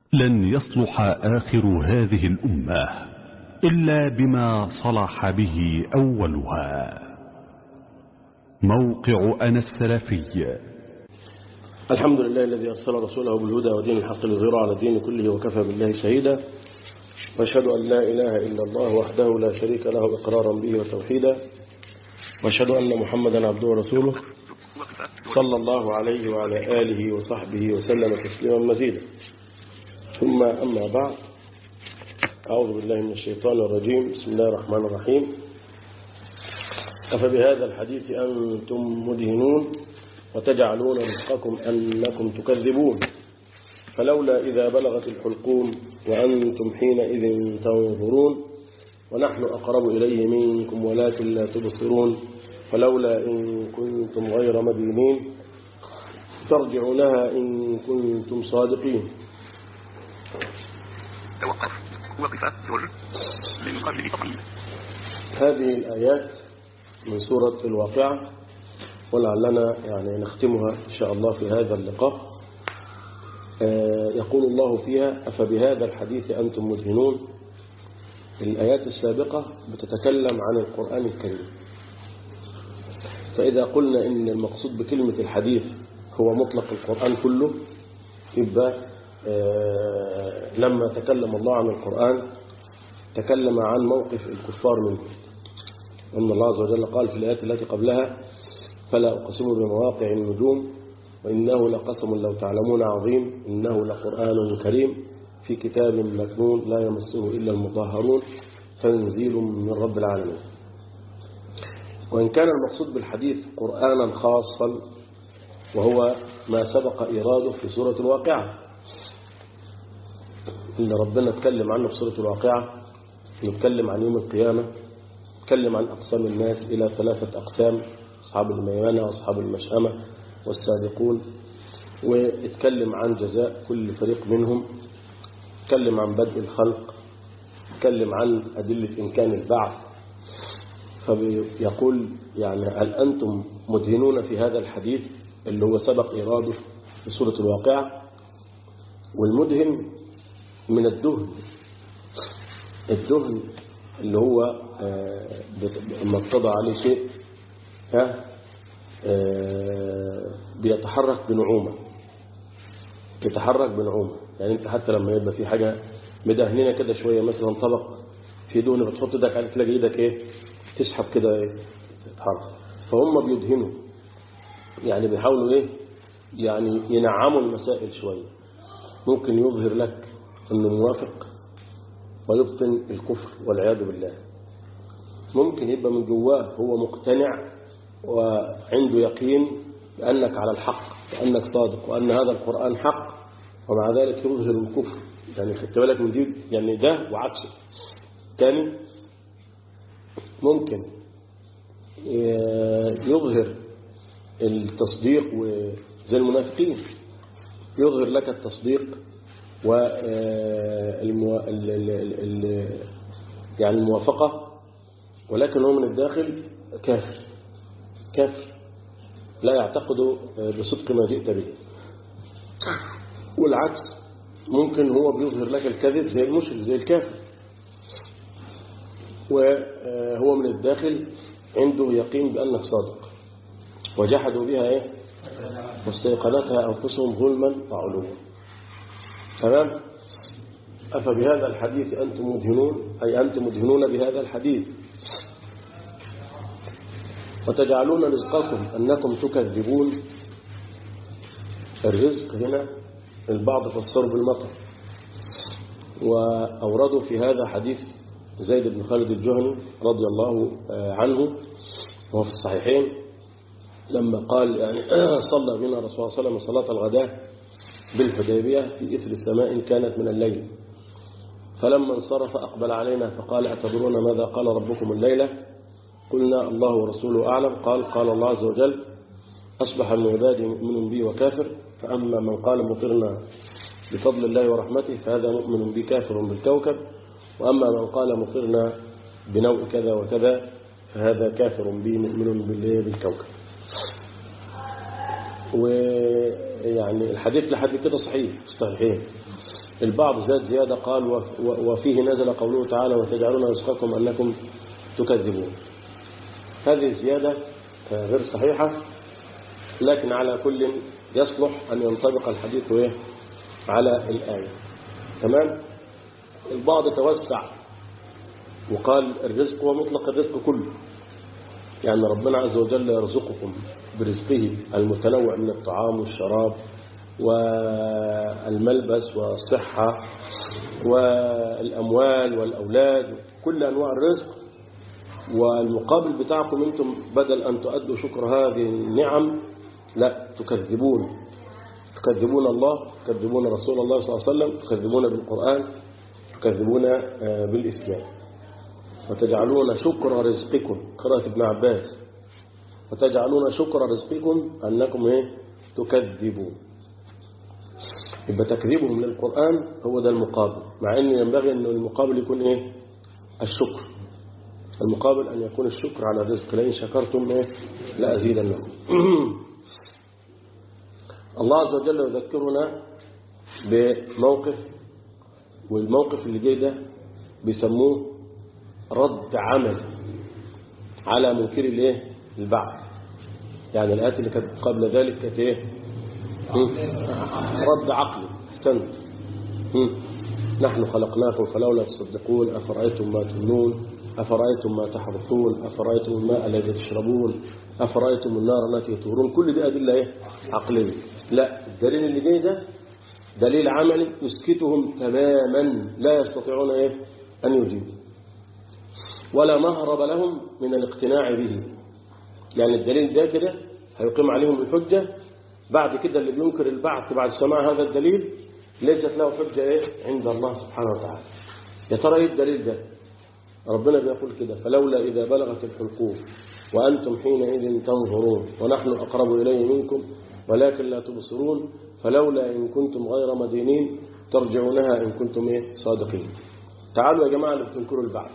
لن يصلح آخر هذه الأمة إلا بما صلح به أولها موقع أنا السلفي الحمد لله الذي أرسل رسوله بالهدى ودين الحق ليظهره على الدين كله وكفى بالله شهيدا وأشهد أن لا إله إلا الله وحده لا شريك له إقرارا به وتوحيدا وأشهد أن محمدا عبده ورسوله صلى الله عليه وعلى آله وصحبه وسلم تسليما مزيدا ثم أما بعد أعوذ بالله من الشيطان الرجيم بسم الله الرحمن الرحيم أفبهذا الحديث أنتم مدهنون وتجعلون رزقكم أنكم تكذبون فلولا إذا بلغت الحلقوم وأنتم حينئذ تنظرون ونحن أقرب إليه منكم ولكن لا تبصرون فلولا إن كنتم غير مدينين ترجعونها إن كنتم صادقين توقف وقف سر من قبل تطعيم هذه الآيات من سورة الواقعة ولعلنا يعني نختمها إن شاء الله في هذا اللقاء آه يقول الله فيها أفبهذا الحديث أنتم مدهنون الآيات السابقة بتتكلم عن القرآن الكريم فإذا قلنا إن المقصود بكلمة الحديث هو مطلق القرآن كله يبقى آه لما تكلم الله عن القرآن تكلم عن موقف الكفار منه أن الله عز وجل قال في الآيات التي قبلها فلا أقسم بمواقع النجوم وإنه لقسم لو تعلمون عظيم إنه لقرآن كريم في كتاب مكنون لا يمسه إلا المطهرون تنزيل من رب العالمين وإن كان المقصود بالحديث قرآنا خاصا وهو ما سبق إيراده في سورة الواقعة اللي ربنا اتكلم عنه في سورة الواقعة نتكلم عن يوم القيامة نتكلم عن أقسام الناس إلى ثلاثة أقسام أصحاب الميمنة وأصحاب المشأمة والسابقون واتكلم عن جزاء كل فريق منهم اتكلم عن بدء الخلق اتكلم عن أدلة إمكان البعث فيقول يعني هل أنتم مدهنون في هذا الحديث اللي هو سبق إراده في سورة الواقعة والمدهن من الدهن الدهن اللي هو لما اتضع عليه شيء ها بيتحرك بنعومة يتحرك بنعومة يعني انت حتى لما يبقى في حاجة مدهنينة كده شوية مثلا طبق في دهن بتحط ايدك عليه تلاقي ايدك ايه تسحب كده ايه تتحرك فهم بيدهنوا يعني بيحاولوا ايه يعني ينعموا المسائل شوية ممكن يظهر لك انه موافق ويبطن الكفر والعياذ بالله ممكن يبقى من جواه هو مقتنع وعنده يقين بأنك على الحق بأنك صادق وأن هذا القرآن حق ومع ذلك يظهر الكفر يعني خدت بالك من دي يعني ده وعكسه تاني ممكن يظهر التصديق وزي المنافقين يظهر لك التصديق و يعني الموافقة ولكن هو من الداخل كافر كافر لا يعتقد بصدق ما جئت به والعكس ممكن هو بيظهر لك الكذب زي المشرك زي الكافر وهو من الداخل عنده يقين بأنك صادق وجحدوا بها ايه واستيقنتها أنفسهم ظلما وعلوا تمام أفبهذا الحديث أنتم مدهنون أي أنتم مدهنون بهذا الحديث وتجعلون رزقكم أنكم تكذبون الرزق هنا البعض فسروا بالمطر وأوردوا في هذا حديث زيد بن خالد الجهني رضي الله عنه وهو في الصحيحين لما قال يعني صلى بنا رسول الله صلى الله عليه وسلم صلاة الغداء بالحديبية في إثر السماء كانت من الليل فلما انصرف أقبل علينا فقال أتدرون ماذا قال ربكم الليلة قلنا الله ورسوله أعلم قال قال الله عز وجل أصبح من عبادي مؤمن بي وكافر فأما من قال مطرنا بفضل الله ورحمته فهذا مؤمن بي كافر بالكوكب وأما من قال مطرنا بنوع كذا وكذا فهذا كافر بي مؤمن بالكوكب ويعني الحديث لحد كده صحيح صحيحين البعض زاد زيادة قال وف- و- وفيه نزل قوله تعالى وتجعلون رزقكم أنكم تكذبون هذه الزيادة آه، غير صحيحة لكن على كل يصلح أن ينطبق الحديث إيه؟ على الآية تمام البعض توسع وقال الرزق هو مطلق الرزق كله يعني ربنا عز وجل يرزقكم برزقه المتنوع من الطعام والشراب والملبس والصحة والأموال والأولاد كل أنواع الرزق والمقابل بتاعكم أنتم بدل أن تؤدوا شكر هذه النعم لا تكذبون تكذبون الله تكذبون رسول الله صلى الله عليه وسلم تكذبون بالقرآن تكذبون آه، بالإسلام وتجعلون شكر رزقكم قراءة ابن عباس وتجعلون شكر رزقكم أنكم إيه؟ تكذبون يبقى تكذيبهم للقرآن هو ده المقابل مع أن ينبغي أن المقابل يكون إيه الشكر المقابل أن يكون الشكر على الرزق لئن شكرتم إيه لأزيدنكم الله عز وجل يذكرنا بموقف والموقف اللي جاي ده بيسموه رد عمل على منكر الايه البعث يعني الآيات اللي كانت قبل ذلك كانت ايه هم؟ رد عقلي احسنت هم؟ نحن خلقناكم فلولا تصدقون أفرأيتم ما تمنون أفرأيتم ما تحرثون أفرأيتم الماء الذي تشربون أفرأيتم النار التي تورون كل دي أدلة إيه؟ عقلية لا الدليل اللي جاي ده دليل عملي يسكتهم تماما لا يستطيعون إيه؟ أن يجيبوا ولا مهرب لهم من الاقتناع به يعني الدليل ده كده هيقيم عليهم الحجة بعد كده اللي بينكر البعث بعد سماع هذا الدليل ليست له حجة إيه؟ عند الله سبحانه وتعالى يا ترى إيه الدليل ده ربنا بيقول كده فلولا إذا بلغت الحلقوم وأنتم حينئذ تنظرون ونحن أقرب إليه منكم ولكن لا تبصرون فلولا إن كنتم غير مدينين ترجعونها إن كنتم إيه؟ صادقين تعالوا يا جماعة اللي بتنكروا البعث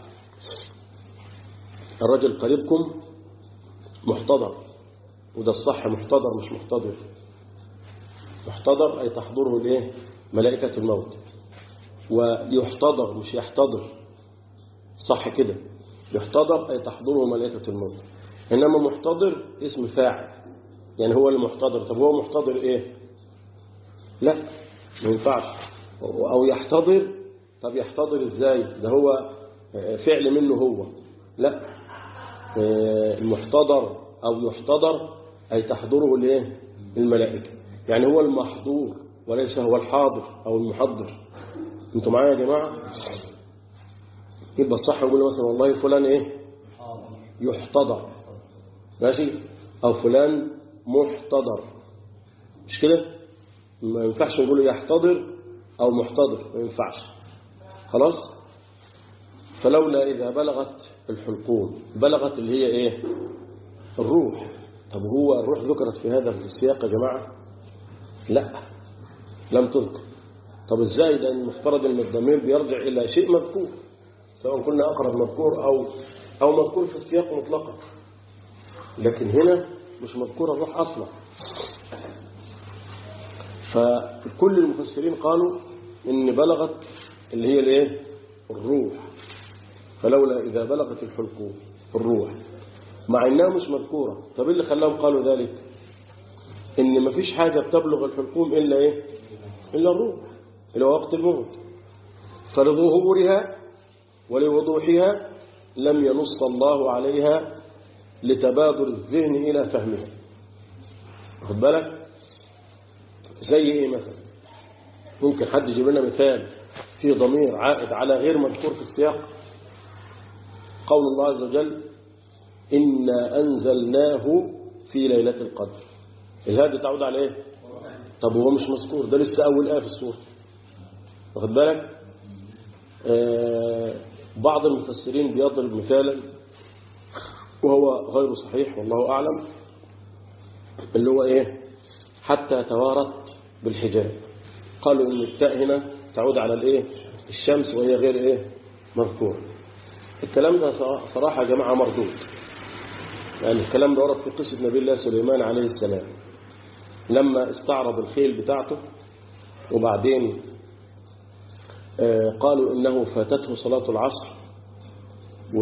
الرجل قريبكم محتضر وده الصح محتضر مش محتضر محتضر أي تحضره الايه ملائكة الموت ويحتضر مش يحتضر صح كده يحتضر أي تحضره ملائكة الموت إنما محتضر اسم فاعل يعني هو المحتضر طب هو محتضر ايه لا ما ينفعش أو يحتضر طب يحتضر ازاي ده هو فعل منه هو لا المحتضر أو يحتضر أي تحضره الايه الملائكة يعني هو المحضور وليس هو الحاضر أو المحضر انتوا معايا يا جماعة يبقى الصح يقول مثلا والله فلان ايه يحتضر ماشي أو فلان محتضر مش كده ما ينفعش نقول يحتضر أو محتضر ما ينفعش خلاص فلولا إذا بلغت الحلقوم بلغت اللي هي إيه الروح طب هو الروح ذكرت في هذا السياق يا جماعة لا لم تذكر طب ازاي ده المفترض ان الضمير بيرجع الى شيء مذكور سواء كنا اقرب مذكور او او مذكور في السياق مطلقا لكن هنا مش مذكور الروح اصلا فكل المفسرين قالوا ان بلغت اللي هي الايه الروح فلولا اذا بلغت الحلقوم الروح مع انها مش مذكوره طب ايه اللي خلاهم قالوا ذلك ان مفيش حاجه بتبلغ الحلقوم الا ايه الا الروح الى وقت الموت فلظهورها ولوضوحها لم ينص الله عليها لتبادر الذهن الى فهمها واخد بالك زي ايه مثلا ممكن حد يجيب لنا مثال في ضمير عائد على غير مذكور في السياق قول الله عز وجل إنا أنزلناه في ليلة القدر الهادي تعود على إيه طب هو مش مذكور ده لسه أول آية في السورة واخد بالك آه بعض المفسرين بيضرب مثالا وهو غير صحيح والله أعلم اللي هو إيه حتى توارت بالحجاب قالوا إن التاء هنا تعود على الإيه الشمس وهي غير إيه مذكور الكلام ده صراحة يا جماعة مردود يعني الكلام ده ورد في قصة نبي الله سليمان عليه السلام لما استعرض الخيل بتاعته وبعدين آه، قالوا إنه فاتته صلاة العصر و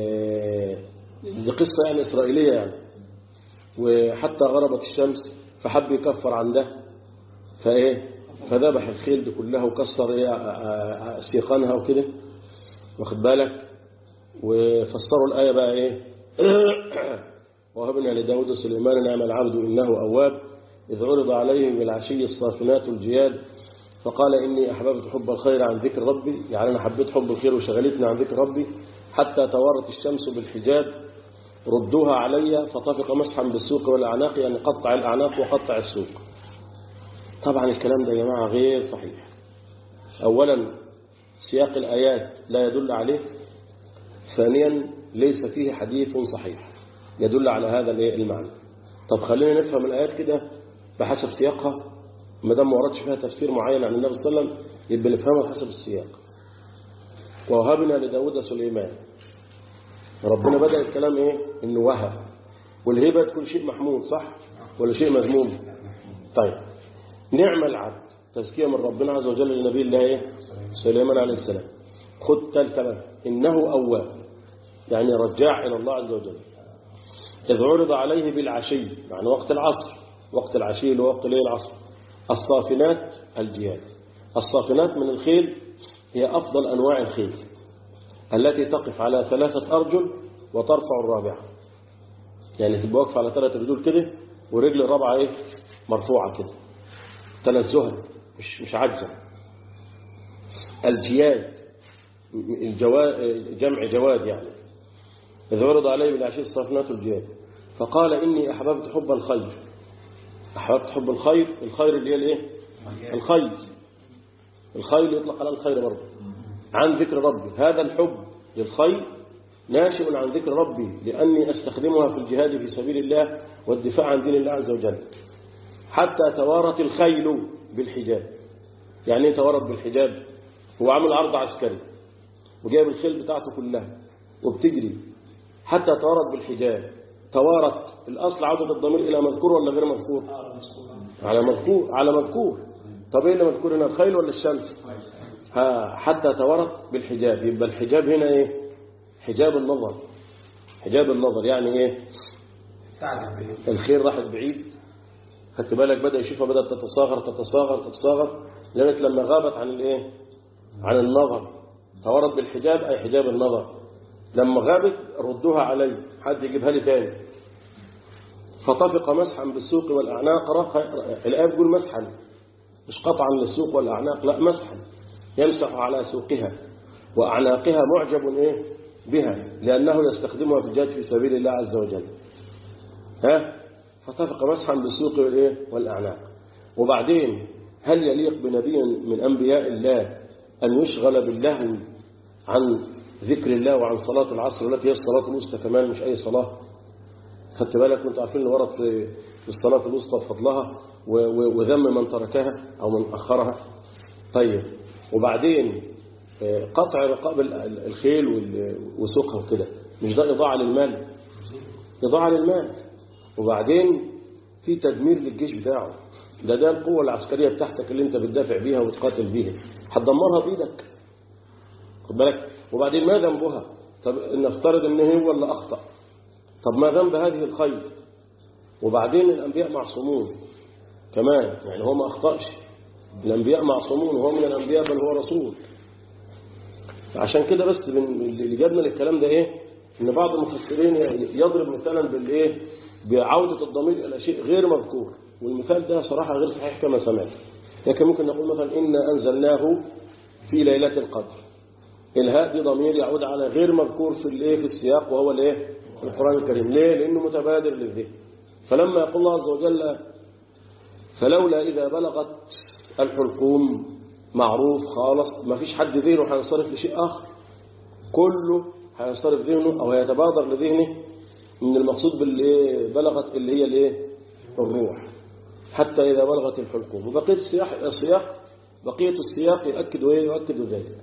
دي قصة يعني إسرائيلية يعني وحتى غربت الشمس فحب يكفر عن ده فإيه فذبح الخيل دي كلها وكسر إيه ع- ع- سيقانها وكده واخد بالك وفسروا الآية بقى إيه وهبنا لداود سليمان نعم العبد إنه أواب إذ عرض عليه بالعشي الصافنات الجياد فقال إني أحببت حب الخير عن ذكر ربي يعني أنا حبيت حب الخير وشغلتني عن ذكر ربي حتى توارت الشمس بالحجاب ردوها علي فطفق مسحا بالسوق والأعناق يعني قطع الأعناق وقطع السوق طبعا الكلام ده يا جماعة غير صحيح أولا سياق الآيات لا يدل عليه ثانيا ليس فيه حديث صحيح يدل على هذا الإيه المعنى طب خلينا نفهم الآيات كده بحسب سياقها ما دام ما وردش فيها تفسير معين عن النبي صلى الله عليه وسلم يبقى نفهمها بحسب السياق ووهبنا لداود سليمان ربنا بدأ الكلام ايه انه وهب والهبة تكون شيء محمود صح ولا شيء مذموم طيب نعم العبد تزكية من ربنا عز وجل لنبي الله ايه سليمان عليه السلام خد ثالثة بقى انه اواب يعني رجاع الى الله عز وجل إذ عرض عليه بالعشي يعني وقت العصر وقت العشي اللي هو وقت ليل العصر الصافنات الجياد الصافنات من الخيل هي أفضل أنواع الخيل التي تقف على ثلاثة أرجل وترفع الرابعة يعني تبقى واقفة على ثلاثة رجول كده ورجل الرابعة إيه مرفوعة كده تنزها مش مش عجزة الجياد الجوا... جمع جواد يعني إذ عرض عليه بالعشي الصافنات الجياد فقال إني أحببت حب الخير أحببت حب الخير الخير اللي هي الإيه الخير الخير يطلق على الخير برضه عن ذكر ربي هذا الحب للخير ناشئ عن ذكر ربي لأني أستخدمها في الجهاد في سبيل الله والدفاع عن دين الله عز وجل حتى توارت الخيل بالحجاب يعني ايه توارت بالحجاب هو عامل عرض عسكري وجايب الخيل بتاعته كلها وبتجري حتى توارت بالحجاب توارت الأصل عودة الضمير إلى مذكور ولا غير مذكور على مذكور على مذكور طب ايه اللي مذكور هنا الخيل ولا الشمس ها حتى توارت بالحجاب يبقى الحجاب هنا ايه حجاب النظر حجاب النظر يعني ايه الخير راحت بعيد خدت بالك بدأ يشوفها بدأت تتصاغر تتصاغر تتصاغر لغايه لما غابت عن الايه عن النظر توارت بالحجاب أي حجاب النظر لما غابت ردوها علي حد يجيبها لي تاني فطفق مسحا بالسوق والأعناق رق... الآية بتقول مسحا مش قطعا للسوق والأعناق لا مسحا يمسح على سوقها وأعناقها معجب إيه بها لأنه يستخدمها في الجهاد في سبيل الله عز وجل ها فطفق مسحا بالسوق والإيه والأعناق وبعدين هل يليق بنبي من أنبياء الله أن يشغل باللهو عن ذكر الله وعن صلاة العصر التي هي الصلاة الوسطى كمان مش أي صلاة خدت بالك وانت عارفين اللي ورد في في الصلاة الوسطى فضلها وذم من تركها أو من أخرها طيب وبعدين قطع رقاب الخيل وسوقها وكده مش ده إضاعة للمال إضاعة للمال وبعدين في تدمير للجيش بتاعه ده ده القوة العسكرية بتاعتك اللي انت بتدافع بيها وتقاتل بيها هتدمرها بإيدك خد بالك وبعدين ما ذنبها طب نفترض ان هو اللي أخطأ طب ما ذنب هذه الخير وبعدين الأنبياء معصومون كمان يعني هو ما أخطأش الأنبياء معصومون وهو من الأنبياء بل هو رسول عشان كده بس اللي جابنا للكلام ده ايه ان بعض المفسرين يضرب مثلا بالايه بعودة الضمير إلى شيء غير مذكور والمثال ده صراحة غير صحيح كما سمعت لكن ممكن نقول مثلا إنا أنزلناه في ليلة القدر الهاء دي ضمير يعود على غير مذكور في الايه في السياق وهو الايه في القرآن الكريم ليه لأنه متبادر للذهن فلما يقول الله عز وجل فلولا إذا بلغت الحلقوم معروف خالص ما فيش حد ذهنه هينصرف لشيء آخر كله هينصرف ذهنه أو هيتبادر لذهنه من المقصود باللي بلغت اللي هي الايه الروح حتى إذا بلغت الحلقوم وبقية السياق, السياق بقية السياق يؤكد وإيه يؤكد ذلك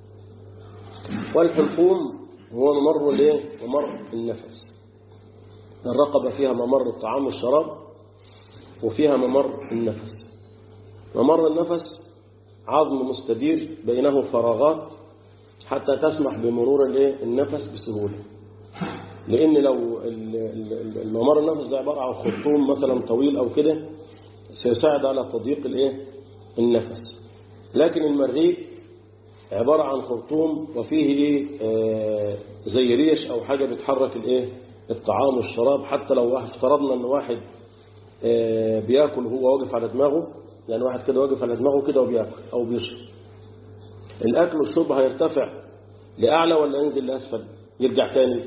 والحلقوم هو ممر الايه ممر النفس الرقبة فيها ممر الطعام والشراب وفيها ممر النفس ممر النفس عظم مستدير بينه فراغات حتى تسمح بمرور الايه النفس بسهولة لأن لو ال- ال- ال- الممر النفس ده عبارة عن خرطوم مثلا طويل أو كده سيساعد على تضييق الايه النفس لكن المريء عبارة عن خرطوم وفيه ايه آه زي ريش أو حاجة بتحرك الايه الطعام والشراب حتى لو واحد افترضنا ان واحد آه بياكل وهو واقف على دماغه يعني واحد كده واقف على دماغه كده وبياكل أو بيشرب الأكل والشرب هيرتفع لأعلى ولا ينزل لأسفل يرجع تاني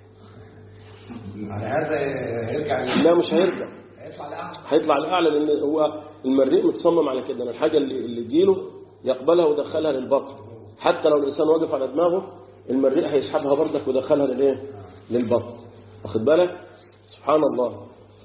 على هذا يرجع لا مش هيرجع هيطلع لأعلى هيطلع الأعلى لأن هو المريء متصمم على كده ان الحاجة اللي, اللي تجيله يقبلها ويدخلها للبطن حتى لو الإنسان واقف على دماغه المريء هيسحبها بردك ويدخلها للإيه للبطن واخد بالك سبحان الله ف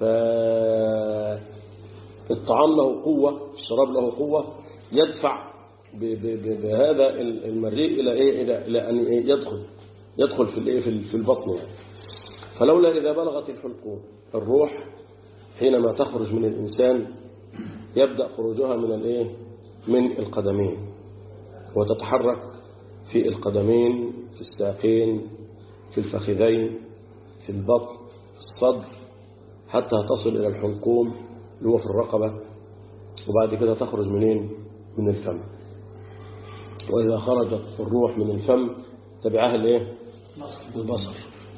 الطعام له قوة الشراب له قوة يدفع ب ب ب بهذا المريء إلى إيه إلى, إلى أن إيه يدخل يدخل في الإيه في في البطن يعني فلولا إذا بلغت الحلقوم الروح حينما تخرج من الإنسان يبدأ خروجها من الإيه من القدمين وتتحرك في القدمين في الساقين في الفخذين في البطن في الصدر حتى تصل إلى الحلقوم اللي هو في الرقبة وبعد كده تخرج منين من الفم وإذا خرجت الروح من الفم تبعها الايه البصر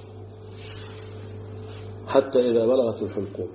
حتى إذا بلغت الحلقوم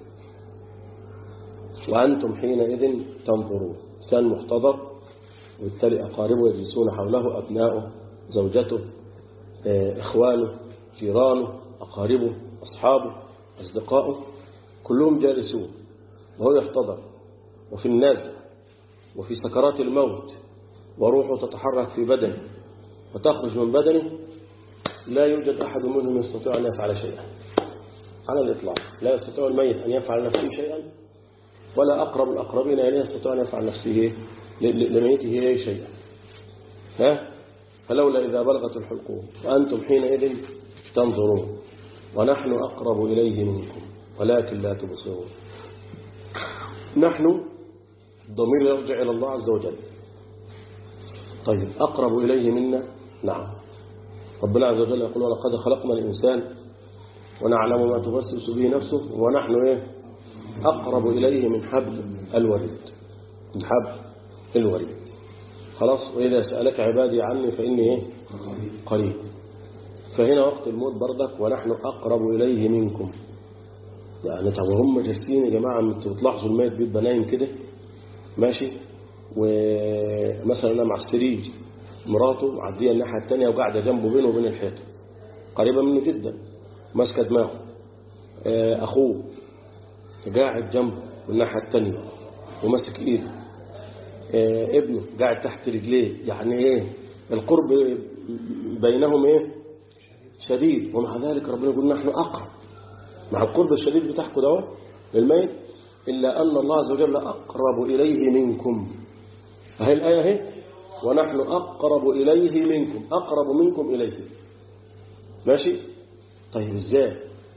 وأنتم حينئذ تنظرون إنسان محتضر وبالتالي أقاربه يجلسون حوله أبناؤه زوجته إخوانه جيرانه أقاربه أصحابه أصدقائه كلهم جالسون وهو يحتضر وفي النازع وفي سكرات الموت وروحه تتحرك في بدنه وتخرج من بدنه لا يوجد أحد منهم يستطيع أن يفعل شيئا على الإطلاق لا يستطيع الميت أن يفعل نفسه شيئا ولا أقرب الأقربين إليه يستطيع أن يفعل نفسه لميته شيئا ها فلولا إذا بلغت الحلقوم وأنتم حينئذ تنظرون ونحن أقرب إليه منكم ولكن لا تبصرون نحن الضمير يرجع إلى الله عز وجل طيب أقرب إليه منا نعم ربنا عز وجل يقول ولقد خلقنا الإنسان ونعلم ما توسوس به نفسه ونحن إيه أقرب إليه من حبل الوريد من حبل الوريد خلاص وإذا سألك عبادي عني فإني إيه قريب فهنا وقت الموت بردك ونحن أقرب إليه منكم يعني طب هم جالسين يا جماعة انتوا بتلاحظوا الميت بيبقى نايم كده ماشي ومثلا أنا مع السريج مراته معدية الناحية الثانية وقاعدة جنبه بينه وبين الحيطة قريبة منه جدا ماسكة دماغه أخوه قاعد جنبه من الناحية الثانية وماسك إيده ابنه قاعد تحت رجليه يعني إيه القرب بينهم إيه شديد ومع ذلك ربنا يقول نحن أقرب مع القرب الشديد بتاعكم ده للميت إلا أن الله عز وجل أقرب إليه منكم فهي الآية اهي ونحن أقرب إليه منكم أقرب منكم إليه ماشي طيب إزاي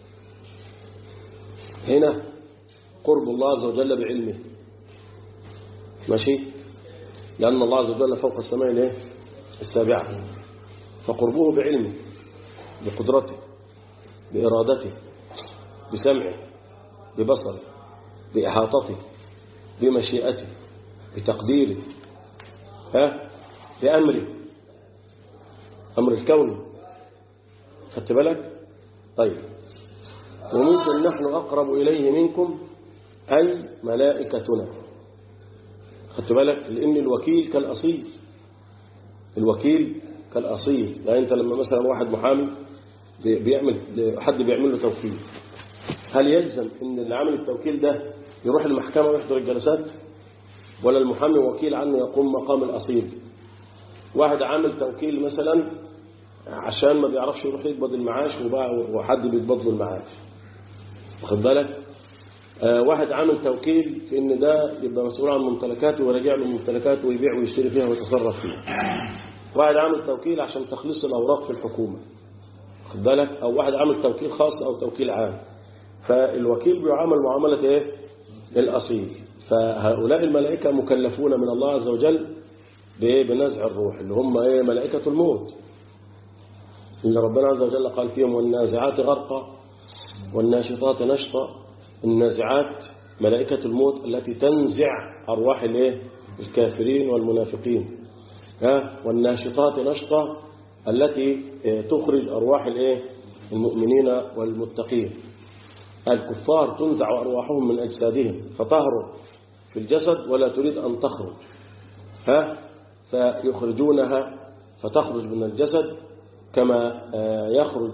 هنا قرب الله عز وجل بعلمه ماشي لأن الله عز وجل فوق السماء الايه السابعة فقربه بعلمه بقدرته بإرادته بسمعه ببصره بإحاطته بمشيئته بتقديره ها بأمره أمر الكون خدت بالك طيب وممكن نحن أقرب إليه منكم أي ملائكتنا خدت بالك لأن الوكيل كالأصيل الوكيل كالأصيل يعني أنت لما مثلا واحد محامي بيعمل حد بيعمل له توكيل هل يلزم ان اللي عامل التوكيل ده يروح المحكمة ويحضر الجلسات ولا المحامي وكيل عنه يقوم مقام الأصيل واحد عامل توكيل مثلا عشان ما بيعرفش يروح يقبض المعاش وحد بيقبض له المعاش واخد بالك آه واحد عامل توكيل في ان ده يبقى مسؤول عن ممتلكاته ويراجع له ممتلكاته ويبيع ويشتري فيها ويتصرف فيها واحد عامل توكيل عشان تخليص الأوراق في الحكومة واخد بالك او واحد عامل توكيل خاص او توكيل عام فالوكيل بيعامل معاملة ايه الأصيل فهؤلاء الملائكة مكلفون من الله عز وجل بإيه بنزع الروح اللي هم إيه ملائكة الموت اللي ربنا عز وجل قال فيهم والنازعات غرقا والناشطات نشطا النازعات ملائكة الموت التي تنزع أرواح الإيه الكافرين والمنافقين ها والناشطات نشطا التي تخرج أرواح الإيه المؤمنين والمتقين الكفار تنزع أرواحهم من أجسادهم فتهرب في الجسد ولا تريد أن تخرج ها فيخرجونها فتخرج من الجسد كما يخرج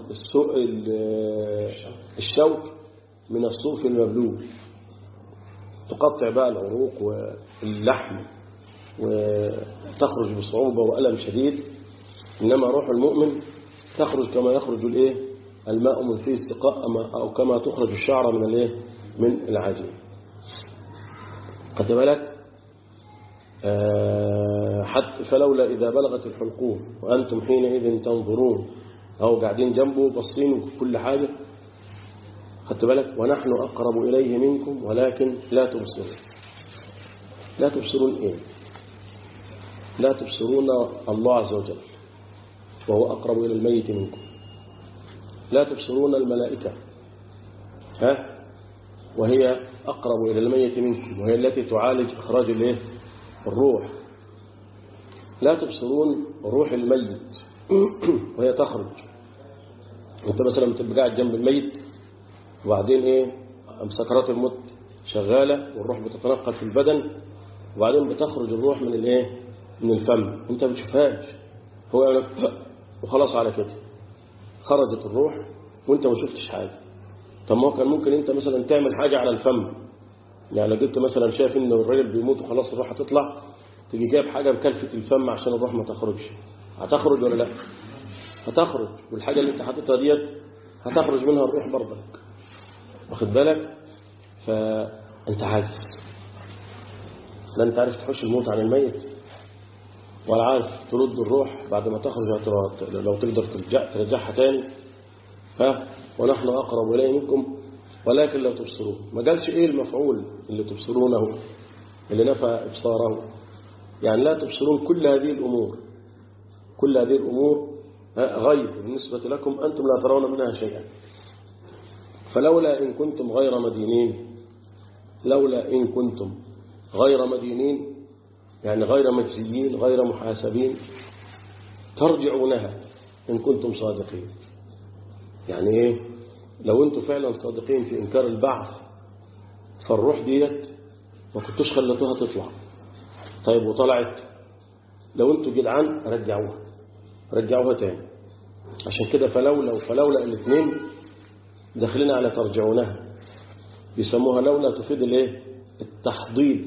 الشوك من الصوف المبلول تقطع بقى العروق واللحم وتخرج بصعوبة وألم شديد إنما روح المؤمن تخرج كما يخرج الايه الماء من فيه استقاء أو كما تخرج الشعر من الايه من العجين قد بالك آه حتى فلولا إذا بلغت الحلقوم وأنتم حينئذ تنظرون أو قاعدين جنبه بصين كل حاجة خدت بالك ونحن أقرب إليه منكم ولكن لا تبصرون لا تبصرون إيه لا تبصرون الله عز وجل وهو أقرب إلى الميت منكم لا تبصرون الملائكة ها وهي أقرب إلى الميت منكم وهي التي تعالج إخراج الايه الروح لا تبصرون روح الميت وهي تخرج انت مثلا بتبقى قاعد جنب الميت وبعدين ايه سكرات الموت شغالة والروح بتتنقل في البدن وبعدين بتخرج الروح من الايه من الفم انت ما بتشوفهاش هو يقول لك وخلاص على كده خرجت الروح وانت ما شفتش حاجة طب ما هو كان ممكن انت مثلا تعمل حاجة على الفم يعني لو جبت مثلا شايف ان الراجل بيموت وخلاص الروح هتطلع تيجي جايب حاجة بكلفة الفم عشان الروح ما تخرجش هتخرج ولا لا هتخرج والحاجة اللي انت حاططها ديت هتخرج منها الروح برضك واخد بالك فانت عاجز لا انت عارف تحوش الموت عن الميت ولا عارف ترد الروح بعد ما تخرج لو تقدر ترجع ترجعها تاني ها ونحن أقرب إليه منكم ولكن لا تبصرون ما قالش إيه المفعول اللي تبصرونه اللي نفى إبصاره يعني لا تبصرون كل هذه الأمور كل هذه الأمور غيب بالنسبة لكم أنتم لا ترون منها شيئا فلولا إن كنتم غير مدينين لولا إن كنتم غير مدينين يعني غير مجزيين غير محاسبين ترجعونها إن كنتم صادقين يعني إيه لو أنتم فعلا صادقين في إنكار البعث فالروح ديت ما كنتوش خلتوها تطلع طيب وطلعت لو أنتم جدعان رجعوها رجعوها تاني عشان كده فلولا وفلولا الاثنين داخلين على ترجعونها بيسموها لولا تفيد الايه التحضيض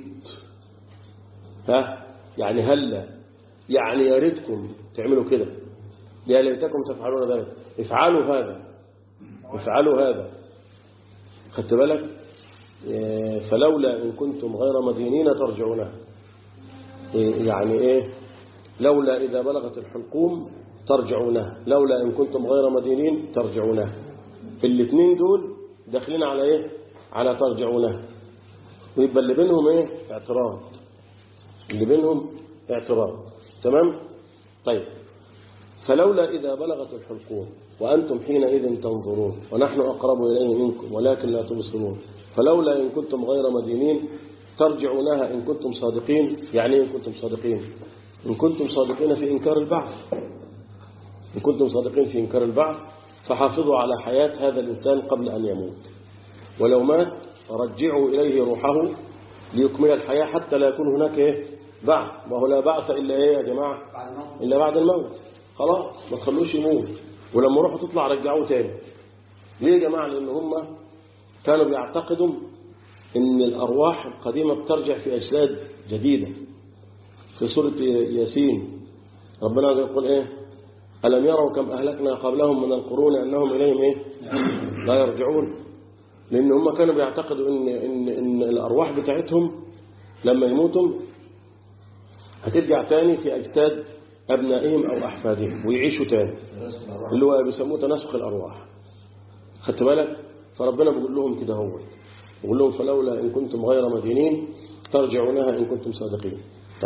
ها يعني هلا يعني يا ريتكم تعملوا كده يا ليتكم تفعلون ذلك افعلوا هذا افعلوا هذا خدت بالك فلولا إن كنتم غير مدينين ترجعونها يعني إيه لولا إذا بلغت الحلقوم ترجعونها لولا إن كنتم غير مدينين ترجعونها الاثنين دول داخلين على إيه على ترجعونها ويبقى اللي بينهم إيه اعتراض اللي بينهم اعتراض تمام طيب فلولا إذا بلغت الحلقوم وأنتم حينئذ تنظرون ونحن أقرب إليه منكم ولكن لا تبصرون فلولا إن كنتم غير مدينين ترجعونها إن كنتم صادقين يعني إن كنتم صادقين إن كنتم صادقين في إنكار البعث إن كنتم صادقين في إنكار البعث فحافظوا على حياة هذا الإنسان قبل أن يموت ولو مات رجعوا إليه روحه ليكمل الحياة حتى لا يكون هناك إيه بعث وهو لا بعث إلا إيه يا جماعة إلا بعد الموت خلاص ما تخلوش يموت ولما روحه تطلع رجعوه تاني ليه يا جماعة لأن هم كانوا بيعتقدوا ان الأرواح القديمة بترجع في أجساد جديدة في سورة ياسين ربنا يقول إيه ألم يروا كم أهلكنا قبلهم من القرون أنهم إليهم إيه لا يرجعون لأن هم كانوا بيعتقدوا إن, إن, إن الأرواح بتاعتهم لما يموتوا هترجع تاني في أجساد أبنائهم أو أحفادهم ويعيشوا تاني اللي هو بيسموه تناسخ الأرواح خدت بالك فربنا بيقول لهم كده هو بيقول لهم فلولا إن كنتم غير مدينين ترجعونها إن كنتم صادقين طيب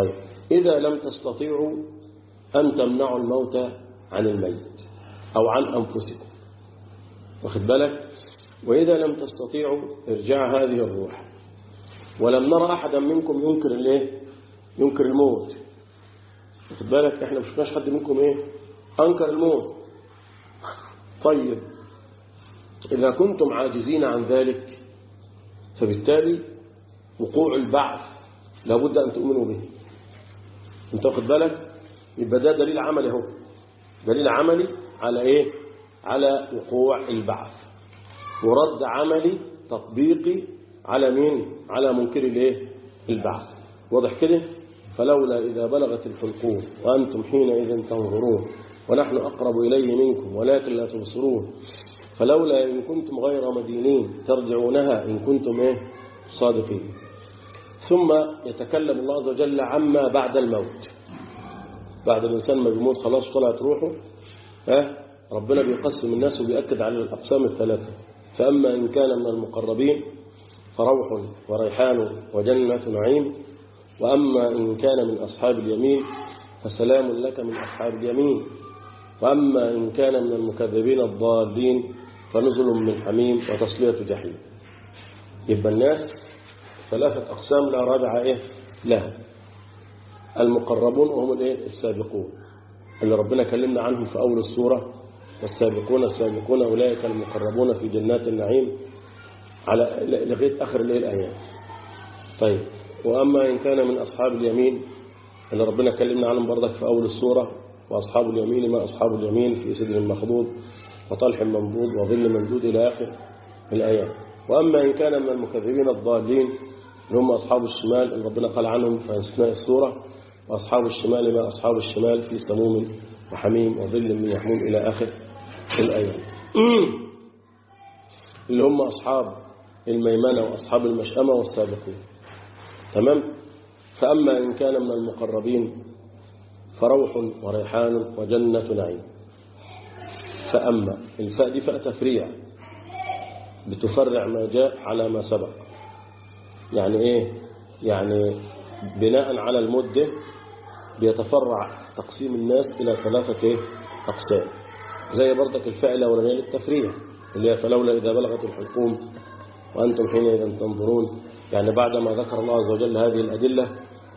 إذا لم تستطيعوا أن تمنعوا الموت عن الميت أو عن أنفسكم واخد بالك وإذا لم تستطيعوا ارجع هذه الروح ولم نرى أحدا منكم ينكر الايه ينكر الموت واخد بالك احنا مش شفناش حد منكم ايه أنكر الموت طيب إذا كنتم عاجزين عن ذلك فبالتالي وقوع البعث لابد أن تؤمنوا به انت واخد بالك يبقى ده دليل عملي اهو دليل عملي على ايه على وقوع البعث ورد عملي تطبيقي على مين على منكر الايه البعث واضح كده فلولا إذا بلغت الحلقوم وأنتم حينئذ تنظرون ونحن أقرب إليه منكم ولكن لا تبصرون فلولا إن كنتم غير مدينين ترجعونها إن كنتم إيه صادقين ثم يتكلم الله عز وجل عما بعد الموت بعد الإنسان ما بيموت خلاص طلعت روحه ها ربنا بيقسم الناس وبيأكد على الأقسام الثلاثة فأما إن كان من المقربين فروح وريحان وجنة نعيم وأما إن كان من أصحاب اليمين فسلام لك من أصحاب اليمين وأما إن كان من المكذبين الضالين فنزل من حميم وتصلية جحيم يبقى الناس ثلاثة أقسام لا رابع إيه لها المقربون وهم الإيه السابقون اللي ربنا كلمنا عنهم في أول السورة والسابقون السابقون أولئك المقربون في جنات النعيم على لغاية آخر الإيه الآيات طيب وأما إن كان من أصحاب اليمين اللي ربنا كلمنا عنهم برضك في أول السورة وأصحاب اليمين ما أصحاب اليمين في سدر مخضود وطلح منضود وظل ممدود إلى آخر الآيات وأما إن كان من المكذبين الضالين اللي هم أصحاب الشمال اللي ربنا قال عنهم في أثناء السورة وأصحاب الشمال ما أصحاب الشمال في سموم وحميم وظل من يحموم إلى آخر الآيات اللي هم أصحاب الميمنة وأصحاب المشأمة والسابقين تمام فأما إن كان من المقربين فروح وريحان وجنة نعيم فأما الفاء دي فاء تفريع بتفرع ما جاء على ما سبق يعني إيه يعني بناء على المدة بيتفرع تقسيم الناس إلى ثلاثة إيه؟ أقسام زي برضك الفاء الأولانية للتفريع اللي هي فلولا إذا بلغت الحلقوم وأنتم حينئذ تنظرون يعني بعدما ذكر الله عز وجل هذه الأدلة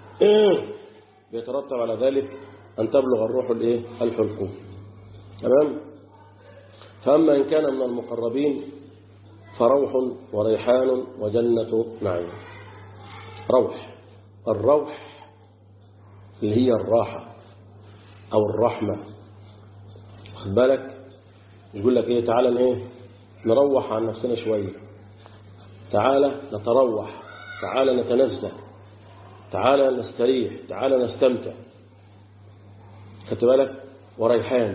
بيترتب على ذلك أن تبلغ الروح الإيه؟ الحلقوم تمام فأما إن كان من المقربين فروح وريحان وجنة نعيم روح الروح اللي هي الراحة أو الرحمة خد بالك يقول لك إيه تعالى إيه نروح عن نفسنا شوية تعالى نتروح تعالى نتنزه تعالى نستريح تعالى نستمتع خدت بالك وريحان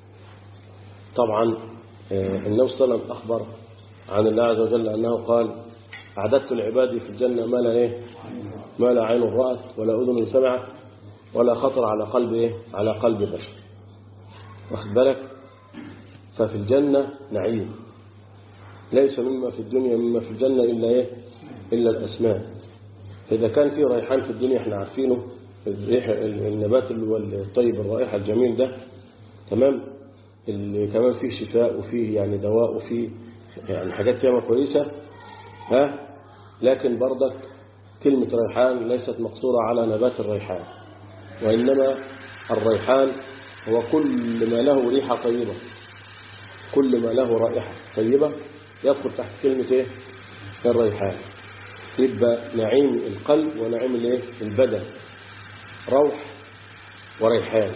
طبعا النبي صلى الله عليه وسلم أخبر عن الله عز وجل أنه قال أعددت لعبادي في الجنة ما لا إيه ما لا عين رأت ولا أذن سمعت ولا خطر على قلب إيه على قلب بشر واخد بالك ففي الجنة نعيم ليس مما في الدنيا مما في الجنة إلا إيه إلا الأسماء فإذا كان في ريحان في الدنيا احنا عارفينه الريح النبات اللي هو الطيب الرائحة الجميل ده تمام اللي كمان فيه شفاء وفيه يعني دواء وفيه يعني حاجات ياما كويسة ها لكن برضك كلمة ريحان ليست مقصورة على نبات الريحان وإنما الريحان هو كل ما له ريحة طيبة كل ما له رائحة طيبة يدخل تحت كلمة ايه الريحان يبقى نعيم القلب ونعيم الايه البدن روح وريحان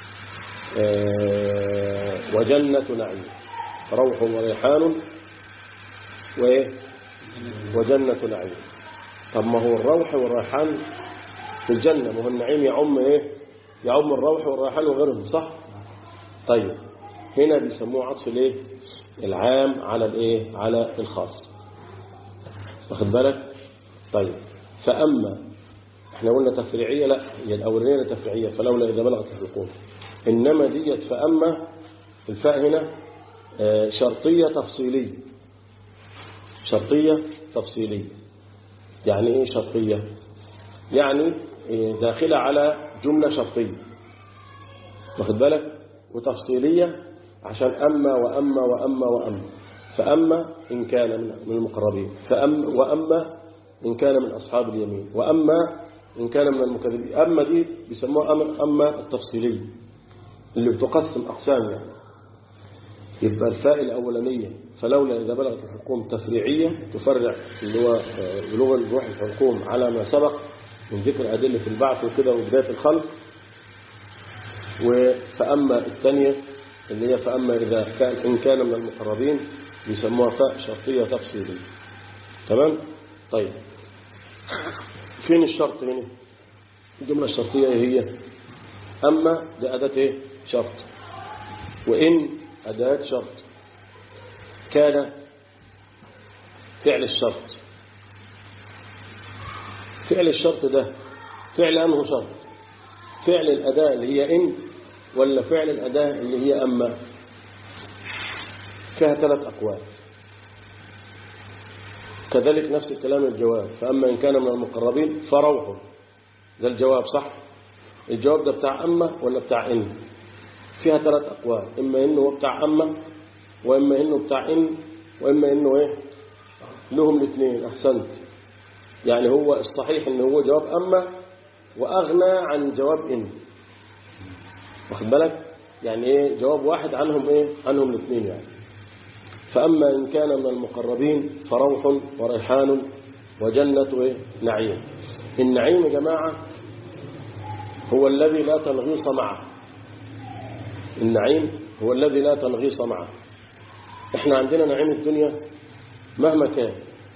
آه وجنة نعيم روح وريحان وايه وجنة نعيم طب ما هو الروح والريحان في الجنة ما هو النعيم يعم ايه يعم الروح والريحان وغيرهم صح طيب هنا بيسموه عطف الايه العام على الايه على الخاص واخد بالك طيب فاما احنا قلنا تفريعيه لا هي الاولانيه تفريعيه فلولا اذا بلغت الحلقوم انما ديت فاما الفاء هنا شرطيه تفصيليه شرطيه تفصيليه يعني ايه شرطيه يعني إيه، داخلة على جملة شرطية واخد بالك وتفصيلية عشان أما وأما وأما وأما فأما إن كان من من المقربين فأما وأما إن كان من أصحاب اليمين وأما إن كان من المكذبين أما دي بيسموها أما, أما التفصيلية اللي بتقسم أقسام يعني يبقى الفاء الأولانية فلولا إذا بلغت الحكوم تفريعية تفرع اللي هو آه، بلغة روح الحكوم على ما سبق من ذكر أدلة البعث وكده وبداية الخلق و- فأما الثانية اللي هي فأما إذا كان إن كان من المقربين بيسموها فاء شرطية تفصيلية تمام طيب فين الشرط هنا الجملة الشرطية إيه هي أما دي أداة إيه شرط وإن أداة شرط كان فعل الشرط فعل الشرط ده فعل أنه شرط فعل الأداة اللي هي إن ولا فعل الأداة اللي هي أما فيها ثلاث أقوال كذلك نفس الكلام الجواب فأما إن كان من المقربين فروح ده الجواب صح الجواب ده بتاع أما ولا بتاع إن فيها ثلاث أقوال إما إنه هو بتاع أما وإما إنه بتاع إن وإما إنه إيه لهم الاثنين أحسنت يعني هو الصحيح إنه هو جواب أما وأغنى عن جواب إن واخد بالك يعني إيه جواب واحد عنهم إيه عنهم الاثنين يعني فأما إن كان من المقربين فروح وريحان وجنة إيه؟ نعيم النعيم يا جماعة هو الذي لا تنغيص معه النعيم هو الذي لا تنغيص معه احنا عندنا نعيم الدنيا مهما كان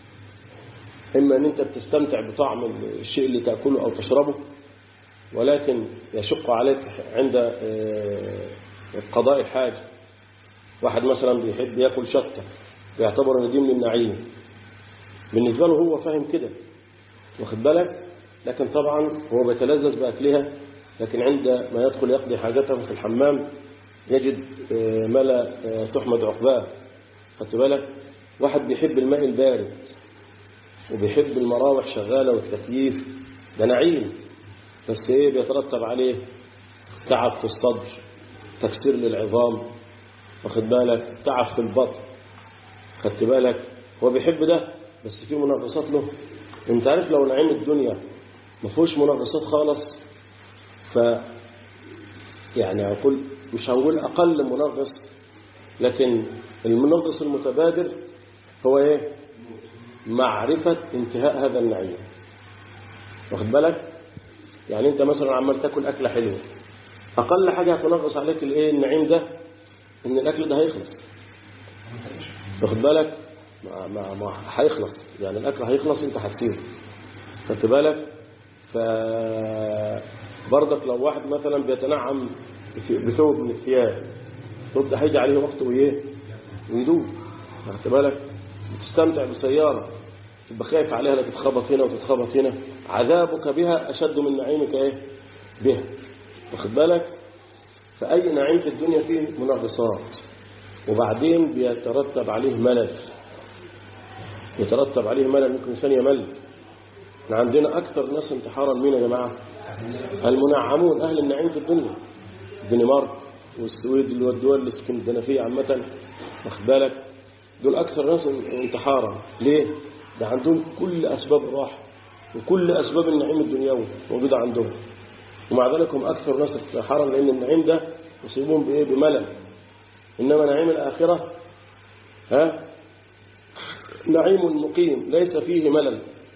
إما أن أنت بتستمتع بطعم الشيء اللي تأكله أو تشربه ولكن يشق عليك عند آه، قضاء الحاجة واحد مثلا بيحب ياكل شطة بيعتبر ان دي من النعيم بالنسبة له هو فاهم كده واخد بالك لكن طبعا هو بيتلذذ بأكلها لكن عند ما يدخل يقضي حاجته في الحمام يجد آه، ما لا آه، تحمد عقباه خدت بالك واحد بيحب الماء البارد وبيحب المراوح شغالة والتكييف ده نعيم بس ايه بيترتب عليه تعب في الصدر تكسير للعظام واخد بالك تعب في البطن خدت بالك هو بيحب ده بس في منغصات له انت عارف لو نعيم الدنيا ما فيهوش منغصات خالص ف يعني اقول مش هنقول اقل منغص لكن المنغص المتبادر هو ايه معرفة انتهاء هذا النعيم واخد بالك يعني انت مثلا عمال تاكل اكله حلوه اقل حاجه هتنغص عليك الايه النعيم ده ان الاكل ده هيخلص واخد بالك ما ما ما هيخلص يعني الاكل هيخلص انت هتسيبه خدت بالك ف برضك لو واحد مثلا بيتنعم في- بثوب من الثياب الثوب ده هيجي عليه وقت وايه ويدوب خدت بالك بتستمتع بسياره تبقى خايف عليها لا تتخبط هنا وتتخبط هنا عذابك بها اشد من نعيمك ايه بها واخد بالك فأي نعيم في الدنيا فيه منغصات وبعدين بيترتب عليه ملل يترتب عليه ملل ممكن إنسان يمل احنا عندنا أكثر ناس انتحارا مين يا جماعة المنعمون أهل النعيم في الدنيا الدنمارك والسويد اللي هو الدول الاسكندنافية عامة واخد بالك دول أكثر ناس انتحارا ليه؟ ده عندهم كل أسباب الراحة وكل أسباب النعيم الدنيوي موجودة عندهم ومع ذلك هم أكثر ناس انتحارا لأن النعيم ده يصيبهم بإيه بملل إنما نعيم الآخرة ها نعيم مقيم ليس فيه ملل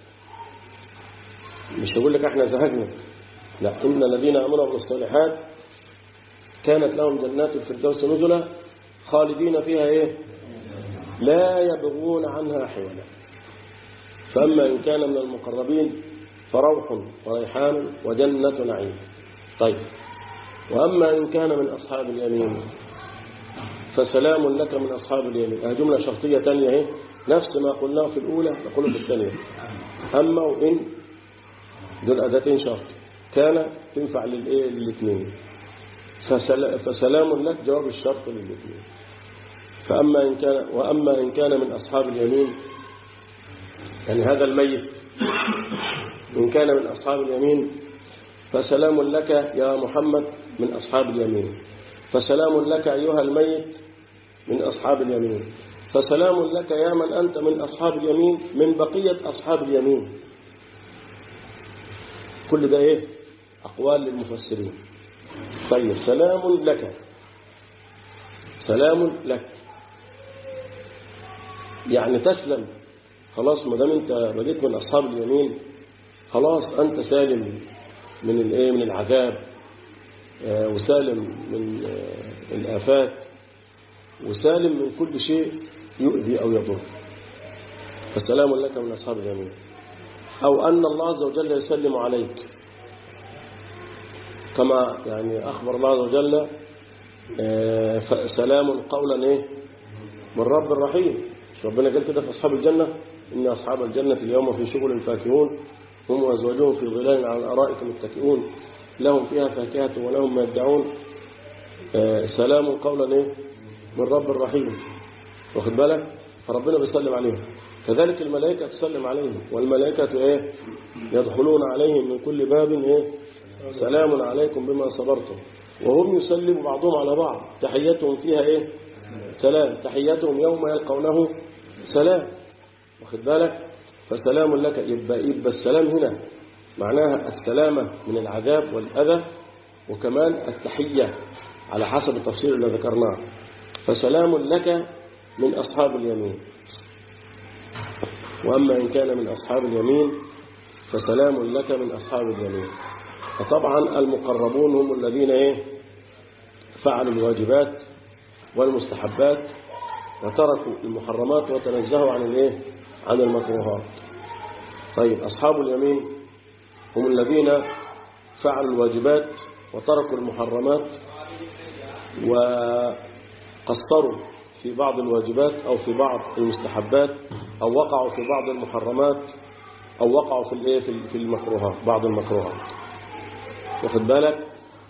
مش هقول لك احنا زهقنا لا إن الذين آمنوا وعملوا الصالحات كانت لهم جنات الفردوس نزلا خالدين فيها ايه لا يبغون عنها حولا فأما إن كان من المقربين فروح وريحان وجنة نعيم طيب وأما إن كان من أصحاب اليمين فسلام لك من أصحاب اليمين هذه جملة شرطية تانية اهي نفس ما قلناه في الأولى نقوله في الثانية أما وإن دول أداتين شرط كان تنفع للإيه للاثنين فسل- فسلام لك جواب الشرط للاثنين فأما إن كان وأما إن كان من أصحاب اليمين يعني هذا الميت إن كان من أصحاب اليمين فسلام لك يا محمد من أصحاب اليمين فسلام لك أيها الميت من أصحاب اليمين فسلام لك يا من أنت من أصحاب اليمين من بقية أصحاب اليمين كل ده إيه أقوال للمفسرين طيب سلام لك سلام لك يعني تسلم خلاص ما دام انت بقيت من اصحاب اليمين خلاص انت سالم من الايه من العذاب آه، وسالم من آه، الافات وسالم من كل شيء يؤذي او يضر فسلام لك من اصحاب اليمين او ان الله عز وجل يسلم عليك كما يعني اخبر الله عز وجل آه، فسلام قولا ايه من رب رحيم مش ربنا قال كده في أصحاب الجنة إن أصحاب الجنة اليوم في شغل فاكهون هم وأزواجهم في ظلال على الأرائك متكئون لهم فيها فاكهة ولهم ما يدعون آه، سلام قولا إيه من رب رحيم واخد بالك فربنا بيسلم عليهم كذلك الملائكة تسلم عليهم والملائكة إيه يدخلون عليهم من كل باب إيه سلام عليكم بما صبرتم وهم يسلم بعضهم على بعض تحيتهم فيها إيه سلام تحيتهم يوم يلقونه سلام واخد بالك فسلام لك يبقى, يبقى السلام هنا معناها السلامة من العذاب والأذى وكمان التحية على حسب التفسير اللي ذكرناه فسلام لك من أصحاب اليمين وأما إن كان من أصحاب اليمين فسلام لك من أصحاب اليمين فطبعا المقربون هم الذين إيه فعلوا الواجبات والمستحبات وتركوا المحرمات وتنزهوا عن الايه عن المكروهات طيب أصحاب اليمين هم الذين فعلوا الواجبات وتركوا المحرمات وقصروا في بعض الواجبات أو في بعض المستحبات أو وقعوا في بعض المحرمات أو وقعوا في الايه في في المكروهات بعض المكروهات واخد بالك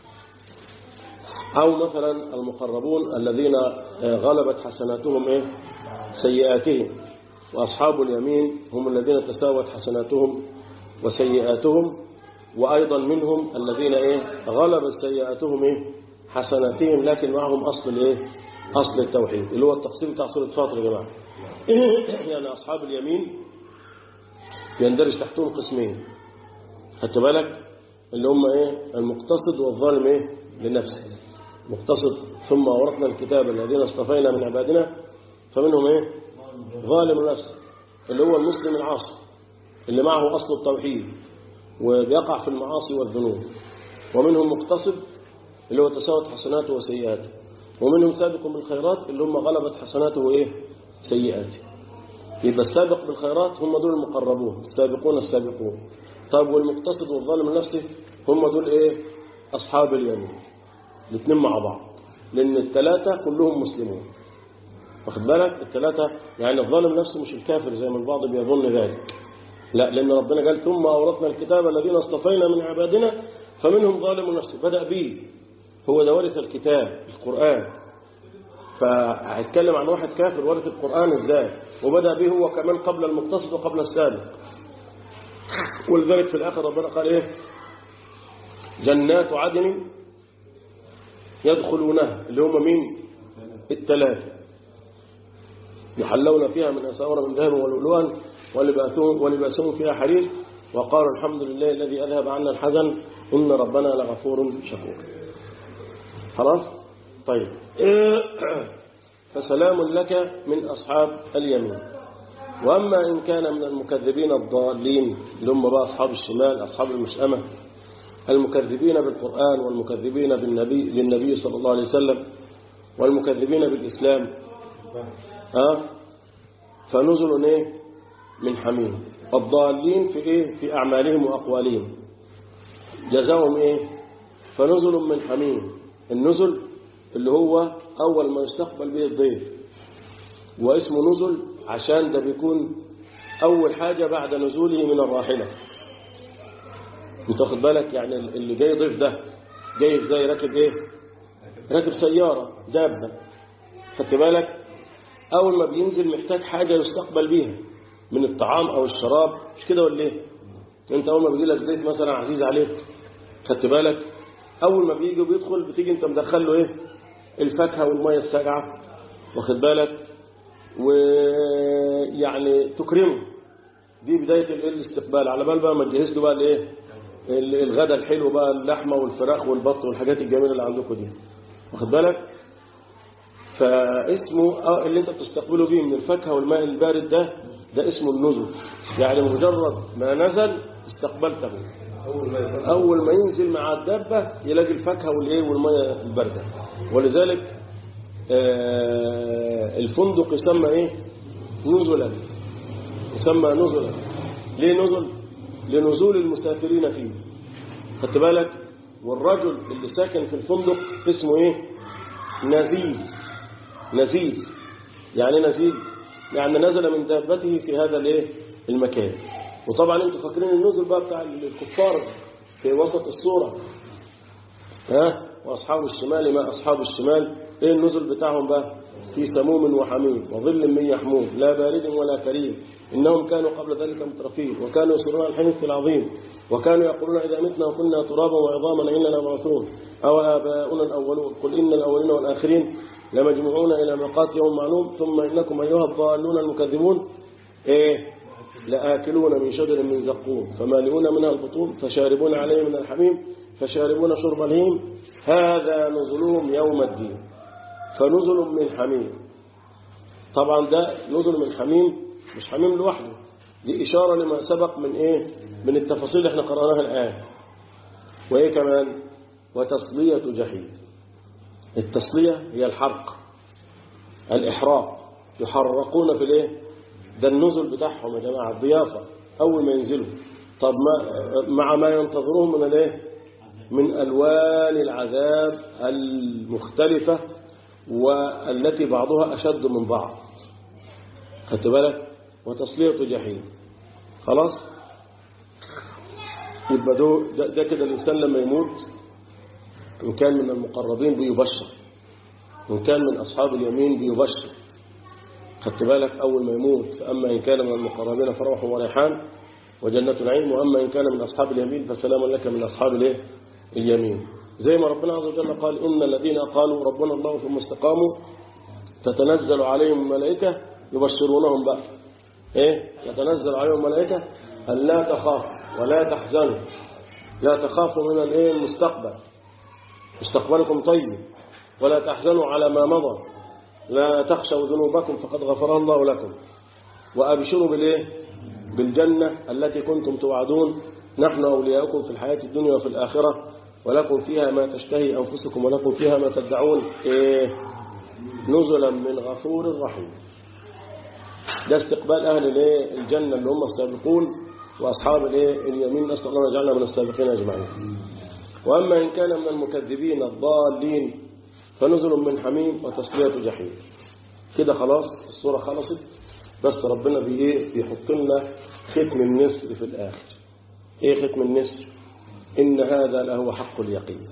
أو مثلا المقربون الذين غلبت حسناتهم إيه؟ سيئاتهم وأصحاب اليمين هم الذين تساوت حسناتهم وسيئاتهم وأيضا منهم الذين إيه؟ غلبت سيئاتهم إيه؟ حسناتهم لكن معهم أصل الإيه؟ أصل التوحيد اللي هو التقسيم بتاع سورة فاطر يا جماعة يعني أصحاب اليمين يندرج تحتهم قسمين خدت بالك اللي هم إيه؟ المقتصد والظالم إيه؟ لنفسه مقتصد ثم أورثنا الكتاب الذين اصطفينا من عبادنا فمنهم ايه ظالم نفسه اللي هو المسلم العاصي اللي معه أصل التوحيد وبيقع في المعاصي والذنوب ومنهم مقتصد اللي هو تساوت حسناته وسيئاته ومنهم سابق بالخيرات اللي هم غلبت حسناته وايه سيئاته يبقى السابق بالخيرات هم دول المقربون السابقون السابقون طيب والمقتصد والظالم نفسه هم دول ايه أصحاب اليمين الاثنين مع بعض لأن الثلاثة كلهم مسلمون واخد بالك الثلاثة يعني الظالم نفسه مش الكافر زي ما البعض بيظن ذلك لا لأن ربنا قال ثم أورثنا الكتاب الذين اصطفينا من عبادنا فمنهم ظالم نفسه بدأ به هو ده ورث الكتاب القرآن فهيتكلم عن واحد كافر ورث القرآن ازاي وبدأ به هو كمان قبل المقتصد وقبل السابق ولذلك في الآخر ربنا قال ايه جنات عدن يدخلونها اللي هم مين الثلاثة يحلون فيها من أساور من ذهب ولؤلؤا ولباسهم, ولباسهم فيها حرير وقالوا الحمد لله الذي أذهب عنا الحزن إن ربنا لغفور شكور خلاص طيب فسلام لك من أصحاب اليمين وأما إن كان من المكذبين الضالين اللي هم بقى أصحاب الشمال أصحاب المشأمة المكذبين بالقرآن والمكذبين بالنبي للنبي صلى الله عليه وسلم والمكذبين بالإسلام ها فنزل ايه من حميم الضالين في ايه في اعمالهم واقوالهم جزاهم ايه فنزل من حميم النزل اللي هو اول ما يستقبل به الضيف واسمه نزل عشان ده بيكون اول حاجة بعد نزوله من الراحلة انت واخد بالك يعني اللي جاي ضيف ده جاي ازاي راكب ايه راكب سيارة دابة خدت بالك أول ما بينزل محتاج حاجة يستقبل بيها من الطعام أو الشراب مش كده ولا ايه؟ أنت أول ما بيجي لك ضيف مثلا عزيز عليك خدت بالك اول ما بيجي وبيدخل بتيجي انت مدخل له ايه الفاكهه والميه الساقعه واخد بالك ويعني تكرمه دي بدايه الايه الاستقبال على بال بقى ما تجهز له بقى الايه ال- الغدا الحلو بقى اللحمه والفراخ والبط والحاجات الجميله اللي عندكم دي واخد بالك فاسمه آه اللي انت بتستقبله بيه من الفاكهه والماء البارد ده ده اسمه النزل يعني مجرد ما نزل استقبلته أول ما يبقى اول ما ينزل مع الدابه يلاقي الفاكهه والايه والميه البارده ولذلك آه، الفندق يسمى ايه نزلا يسمى نزلا ليه نزل لنزول المسافرين فيه خدت بالك والرجل اللي ساكن في الفندق اسمه ايه نزيل نزيل يعني إيه نزيل يعني نزل من دابته في هذا الايه المكان وطبعا انتوا فاكرين النزل بقى بتاع الكفار في وسط الصورة ها واصحاب الشمال ما اصحاب الشمال ايه النزل بتاعهم بقى في سموم وحميم وظل من يحموم لا بارد ولا كريم انهم كانوا قبل ذلك مترفين وكانوا يصرون على الحنث العظيم وكانوا يقولون اذا متنا وكنا ترابا وعظاما اننا مبعوثون او اباؤنا الاولون قل ان الاولين والاخرين لمجموعون الى ميقات يوم معلوم ثم انكم ايها الضالون المكذبون ايه لآكلون من شجر من زقوم فمالئون منها البطون فشاربون عليه من الحميم فشاربون شرب الهيم هذا نزلهم يوم الدين فنزل من حميم طبعا ده نزل من حميم مش حميم لوحده دي إشارة لما سبق من إيه من التفاصيل اللي احنا قرأناها الآن وإيه كمان وتصلية جحيم التصلية هي الحرق الإحراق يحرقون في الإيه ده النزل بتاعهم يا جماعة الضيافة أول ما ينزلوا طب ما مع ما ينتظرون من الايه من ألوان العذاب المختلفة والتي بعضها أشد من بعض خدت بالك وتصلية جحيم خلاص يبقى ده, ده, ده كده الإنسان لما يموت إن كان من المقربين بيبشر وإن كان من أصحاب اليمين بيبشر خدت بالك أول ما يموت فأما إن كان من المقربين فروح وريحان وجنة نعيم وأما إن كان من أصحاب اليمين فسلام لك من أصحاب الايه اليمين زي ما ربنا عز وجل قال إن الذين قالوا ربنا الله ثم استقاموا تتنزل عليهم الملائكة يبشرونهم بقى إيه تتنزل عليهم الملائكة أن لا تخافوا ولا تحزنوا لا تخافوا من الايه المستقبل مستقبلكم طيب ولا تحزنوا على ما مضى لا تخشوا ذنوبكم فقد غفر الله لكم وأبشروا بالإيه بالجنة التي كنتم توعدون نحن أولياؤكم في الحياة الدنيا وفي الآخرة ولكم فيها ما تشتهي أنفسكم ولكم فيها ما تدعون إيه نزلا من غفور رحيم ده استقبال أهل الايه الجنة اللي هم السابقون وأصحاب الايه اليمين نسأل الله يجعلنا من السابقين أجمعين وأما إن كان من المكذبين الضالين فنزل من حميم وتصلية جحيم كده خلاص الصورة خلصت بس ربنا بإيه بيحط لنا ختم النسر في الآخر إيه ختم النسر إن هذا لهو حق اليقين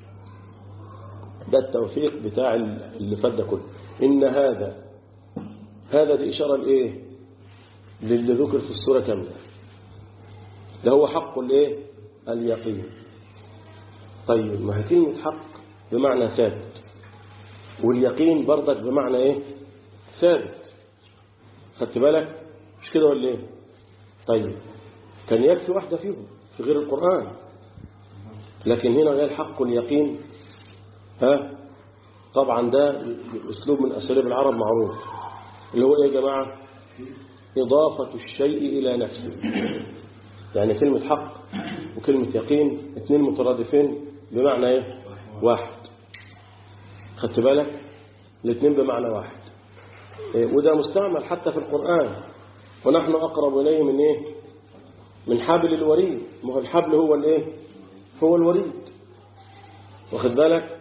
ده التوفيق بتاع اللي فات ده كله إن هذا هذا دي إشارة لإيه للي ذكر في السورة كاملة ده هو حق الإيه اليقين طيب ما هي كلمة حق بمعنى ثابت واليقين برضك بمعنى ايه ثابت خدت بالك مش كده ولا ايه طيب كان يكفي واحدة فيهم في غير القرآن لكن هنا غير حق اليقين ها طبعا ده اسلوب من اساليب العرب معروف اللي هو ايه يا جماعة إضافة الشيء إلى نفسه يعني كلمة حق وكلمة يقين اثنين مترادفين بمعنى ايه واحد خدت بالك الاثنين بمعنى واحد إيه وده مستعمل حتى في القرآن ونحن أقرب إليه من إيه من حبل الوريد ما هو الحبل هو الإيه هو الوريد واخد بالك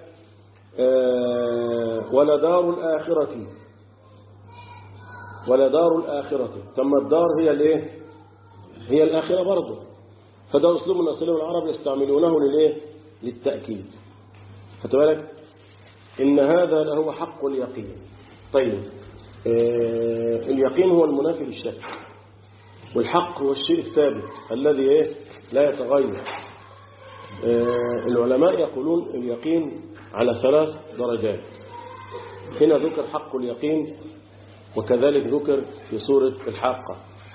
آه ولا دار الآخرة ولا دار الآخرة ثم الدار هي الإيه هي الآخرة برضه فده أسلوب من أسلوب العرب يستعملونه للإيه للتأكيد خدت بالك إن هذا لهو حق اليقين طيب آه اليقين هو المنافي للشك والحق هو الشيء الثابت الذي إيه لا يتغير آه، العلماء يقولون اليقين على ثلاث درجات هنا ذكر حق اليقين وكذلك ذكر في سورة الحاقة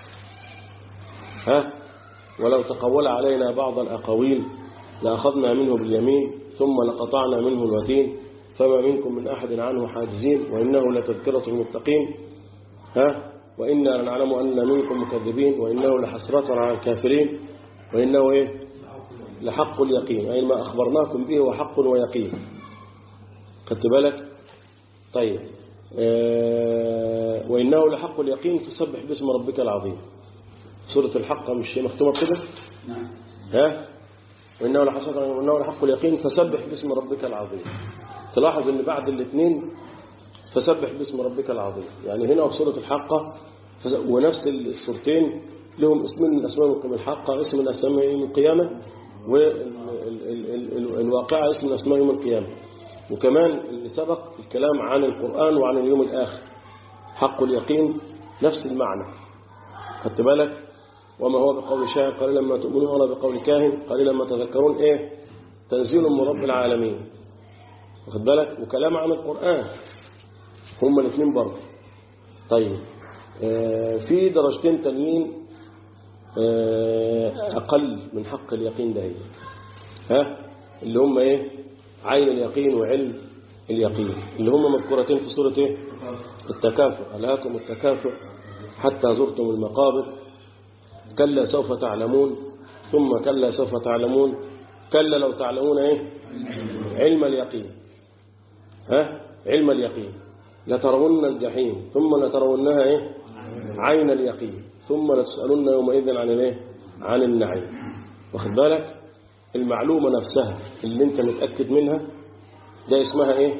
ها ولو تقول علينا بعض الأقاويل لأخذنا منه باليمين ثم لقطعنا منه الوتين فما منكم من أحد عنه حاجزين وإنه لتذكرة المتقين ها وإنا لنعلم أن منكم مكذبين وإنه لحسرة على الكافرين وإنه إيه لحق اليقين أي ما أخبرناكم به هو حق ويقين خدت بالك طيب آه وإنه لحق اليقين فسبح باسم ربك العظيم سورة الحق مش مختومة كده ها وإنه لحسرة وإنه لحق اليقين فسبح باسم ربك العظيم تلاحظ ان بعد الاثنين فسبح باسم ربك العظيم يعني هنا في سورة الحاقة فس- ونفس السورتين لهم اسم من اسماء يوم الحاقة اسم من اسماء يوم القيامة والواقعة اسم من اسماء يوم القيامة وكمان اللي سبق الكلام عن القرآن وعن اليوم الآخر حق اليقين نفس المعنى خدت بالك وما هو بقول شاعر قليلا ما تؤمنون ولا بقول كاهن قليلا ما تذكرون ايه تنزيل من رب العالمين واخد بالك وكلام عن القرآن هما الاثنين برضه طيب آه في درجتين تانيين آه أقل من حق اليقين ده هي. ها اللي هم ايه عين اليقين وعلم اليقين اللي هم مذكورتين في سورة ايه التكافؤ ألهاكم التكافؤ حتى زرتم المقابر كلا سوف تعلمون ثم كلا سوف تعلمون كلا لو تعلمون ايه علم اليقين ها علم اليقين لترون الجحيم ثم لترونها ايه عين اليقين ثم لتسألن يومئذ عن الايه عن النعيم واخد بالك المعلومة نفسها اللي انت متأكد منها ده اسمها ايه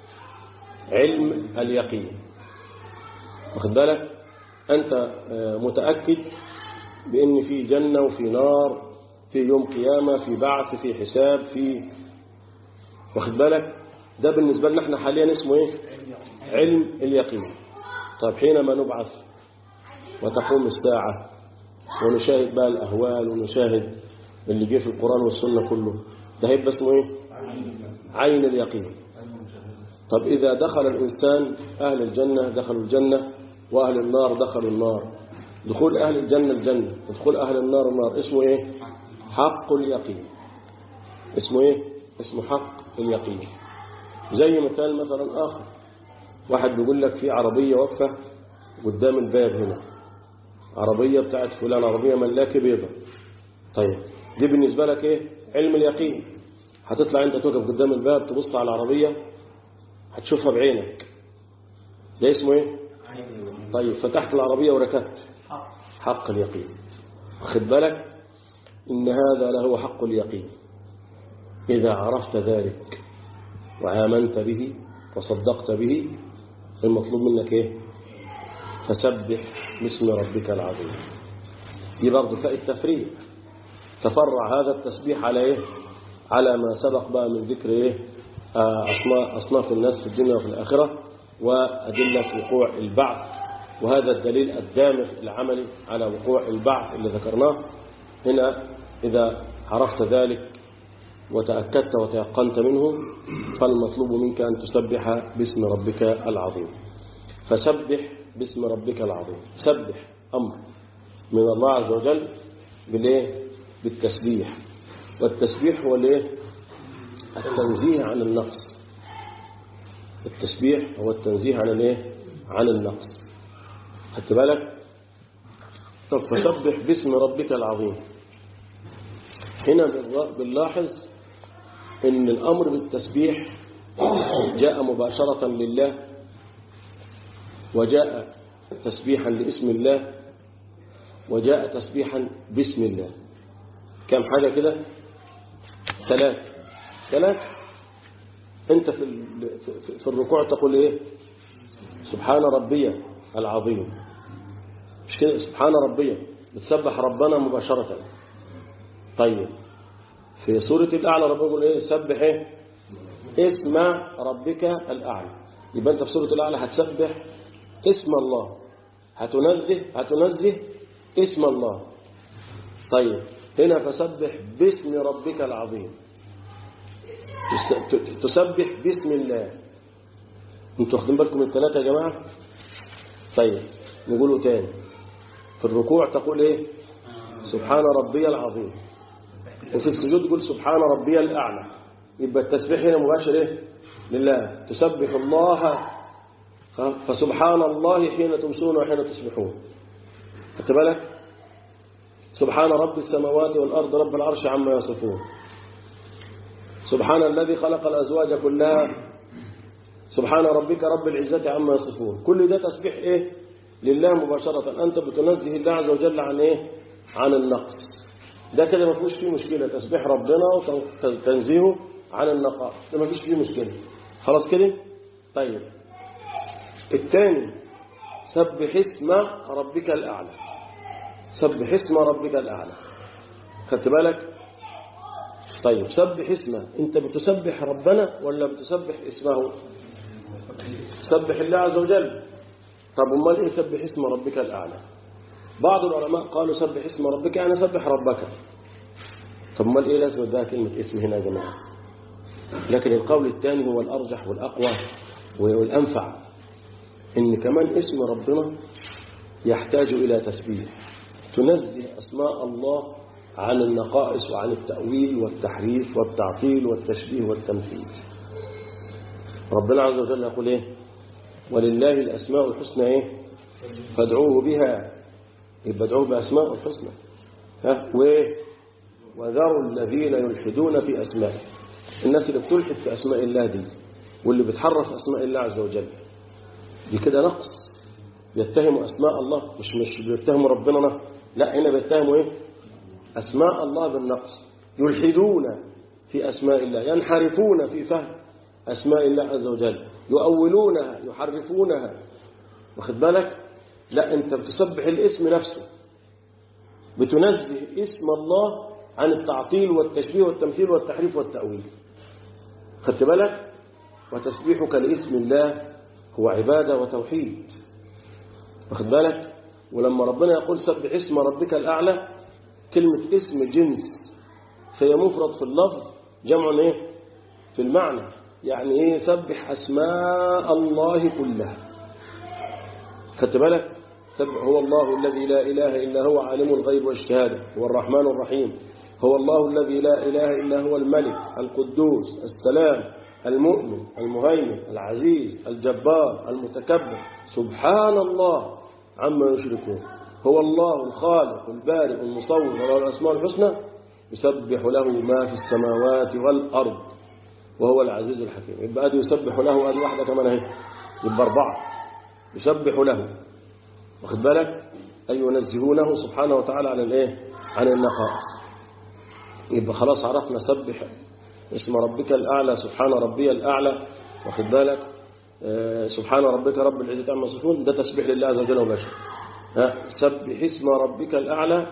علم اليقين واخد بالك انت آه، متأكد بان في جنة وفي نار في يوم قيامة في بعث في حساب في واخد بالك ده بالنسبة لنا احنا حاليا اسمه ايه علم اليقين طيب حينما نبعث وتقوم الساعة ونشاهد بقى الأهوال ونشاهد اللي جه في القرآن والسنة كله ده هيبقى اسمه ايه عين اليقين طب إذا دخل الإنسان أهل الجنة دخلوا الجنة وأهل النار دخلوا النار دخول أهل الجنة الجنة ودخول أهل النار النار اسمه ايه حق اليقين اسمه ايه اسمه حق اليقين زي مثال مثلا آخر واحد بيقول لك في عربية واقفة قدام الباب هنا عربية بتاعت فلان عربية ملاكي بيضة طيب دي بالنسبة لك ايه علم اليقين هتطلع انت توقف قدام الباب تبص على العربية هتشوفها بعينك ده اسمه ايه طيب فتحت العربية وركبت حق اليقين واخد بالك إن هذا لهو حق اليقين إذا عرفت ذلك وآمنت به وصدقت به المطلوب منك إيه فسبح باسم ربك العظيم دي برضه فاء التفريق تفرع هذا التسبيح على إيه على ما سبق بقى من ذكر إيه آه، أصناف, أصناف الناس في الدنيا وفي الآخرة وأدلة وقوع البعث وهذا الدليل الدامغ العملي على وقوع البعث اللي ذكرناه هنا إذا عرفت ذلك وتأكدت وتيقنت منه فالمطلوب منك أن تسبح باسم ربك العظيم فسبح باسم ربك العظيم سبح أمر من الله عز وجل بالايه بالتسبيح والتسبيح هو الايه التنزيه عن النقص التسبيح هو التنزيه عن الايه عن النقص خدت بالك طب فسبح باسم ربك العظيم هنا بنلاحظ ان الامر بالتسبيح جاء مباشرة لله وجاء تسبيحا لاسم الله وجاء تسبيحا باسم الله كم حاجة كده ثلاثة ثلاثة انت في ال- في- في الركوع تقول ايه سبحان ربي العظيم مش كده سبحان ربي بتسبح ربنا مباشرة طيب في سورة الأعلى ربنا يقول ايه سبح ايه اسم ربك الأعلى يبقى انت في سورة الأعلى هتسبح اسم الله هتنزه هتنزه اسم الله طيب هنا فسبح باسم ربك العظيم تس- ت- تسبح باسم الله انتوا واخدين بالكم من الثلاثة يا جماعة طيب نقوله تاني في الركوع تقول ايه سبحان ربي العظيم وفي السجود تقول سبحان ربي الأعلى يبقى التسبيح هنا مباشر ايه لله تسبح الله فسبحان الله حين تمسون وحين تصبحون خدت بالك سبحان رب السماوات والأرض رب العرش عما يصفون سبحان الذي خلق الأزواج كلها سبحان ربك رب العزة عما يصفون كل ده تسبيح إيه لله مباشرة أنت بتنزه الله عز وجل عن إيه عن النقص ده كده ما فيهوش فيه مشكلة تسبيح ربنا وتنزيهه عن النقائص ده ما فيش فيه مشكلة خلاص كده طيب الثاني سبح اسم ربك الأعلى سبح اسم ربك الأعلى خدت بالك طيب سبح اسمه انت بتسبح ربنا ولا بتسبح اسمه سبح الله عز وجل طب امال ايه سبح اسم ربك الاعلى بعض العلماء قالوا سبح اسم ربك يعني سبح ربك طب امال ايه لازم ده كلمه اسم هنا يا جماعه لكن القول الثاني هو الارجح والاقوى والانفع ان كمان اسم ربنا يحتاج الى تسبيح تنزه اسماء الله عن النقائص وعن التأويل والتحريف والتعطيل والتشبيه والتمثيل ربنا عز وجل يقول ايه ولله الأسماء الحسنى ايه فادعوه بها يبقى ادعوه بأسماء الحسنى ها وايه وذروا الذين يلحدون في أسمائه الناس اللي بتلحد في أسماء الله دي واللي بتحرف أسماء الله عز وجل دي كده نقص يتهموا أسماء الله مش مش بيتهموا ربنا لا هنا بيتهموا ايه أسماء الله بالنقص يلحدون في أسماء الله ينحرفون في فهم أسماء الله عز وجل يؤولونها يحرفونها واخد بالك لا أنت بتسبح الاسم نفسه بتنزه اسم الله عن التعطيل والتشبيه والتمثيل والتحريف والتأويل خدت بالك وتسبيحك لاسم الله هو عبادة وتوحيد واخد بالك ولما ربنا يقول سبح اسم ربك الأعلى كلمة اسم جنس فهي مفرد في اللفظ جمع ايه في المعنى يعني ايه سبح اسماء الله كلها خدت بالك سبح هو الله الذي لا اله الا هو عالم الغيب والشهاده هو الرحمن الرحيم هو الله الذي لا اله الا هو الملك القدوس السلام المؤمن المهيمن العزيز الجبار المتكبر سبحان الله عما يشركون هو الله الخالق البارئ المصور وله الأسماء الحسنى يسبح له ما في السماوات والأرض وهو العزيز الحكيم يبقى أدي يسبح له أدي واحدة كمان اهي يبقى أربعة يسبح له واخد بالك أي ينزهونه سبحانه وتعالى عن الإيه عن النقائص يبقى خلاص عرفنا سبح اسم ربك الأعلى سبحان ربي الأعلى واخد بالك آه سبحان ربك رب العزة عما يصفون ده تسبيح لله عز وجل وبشر سبح اسم ربك الأعلى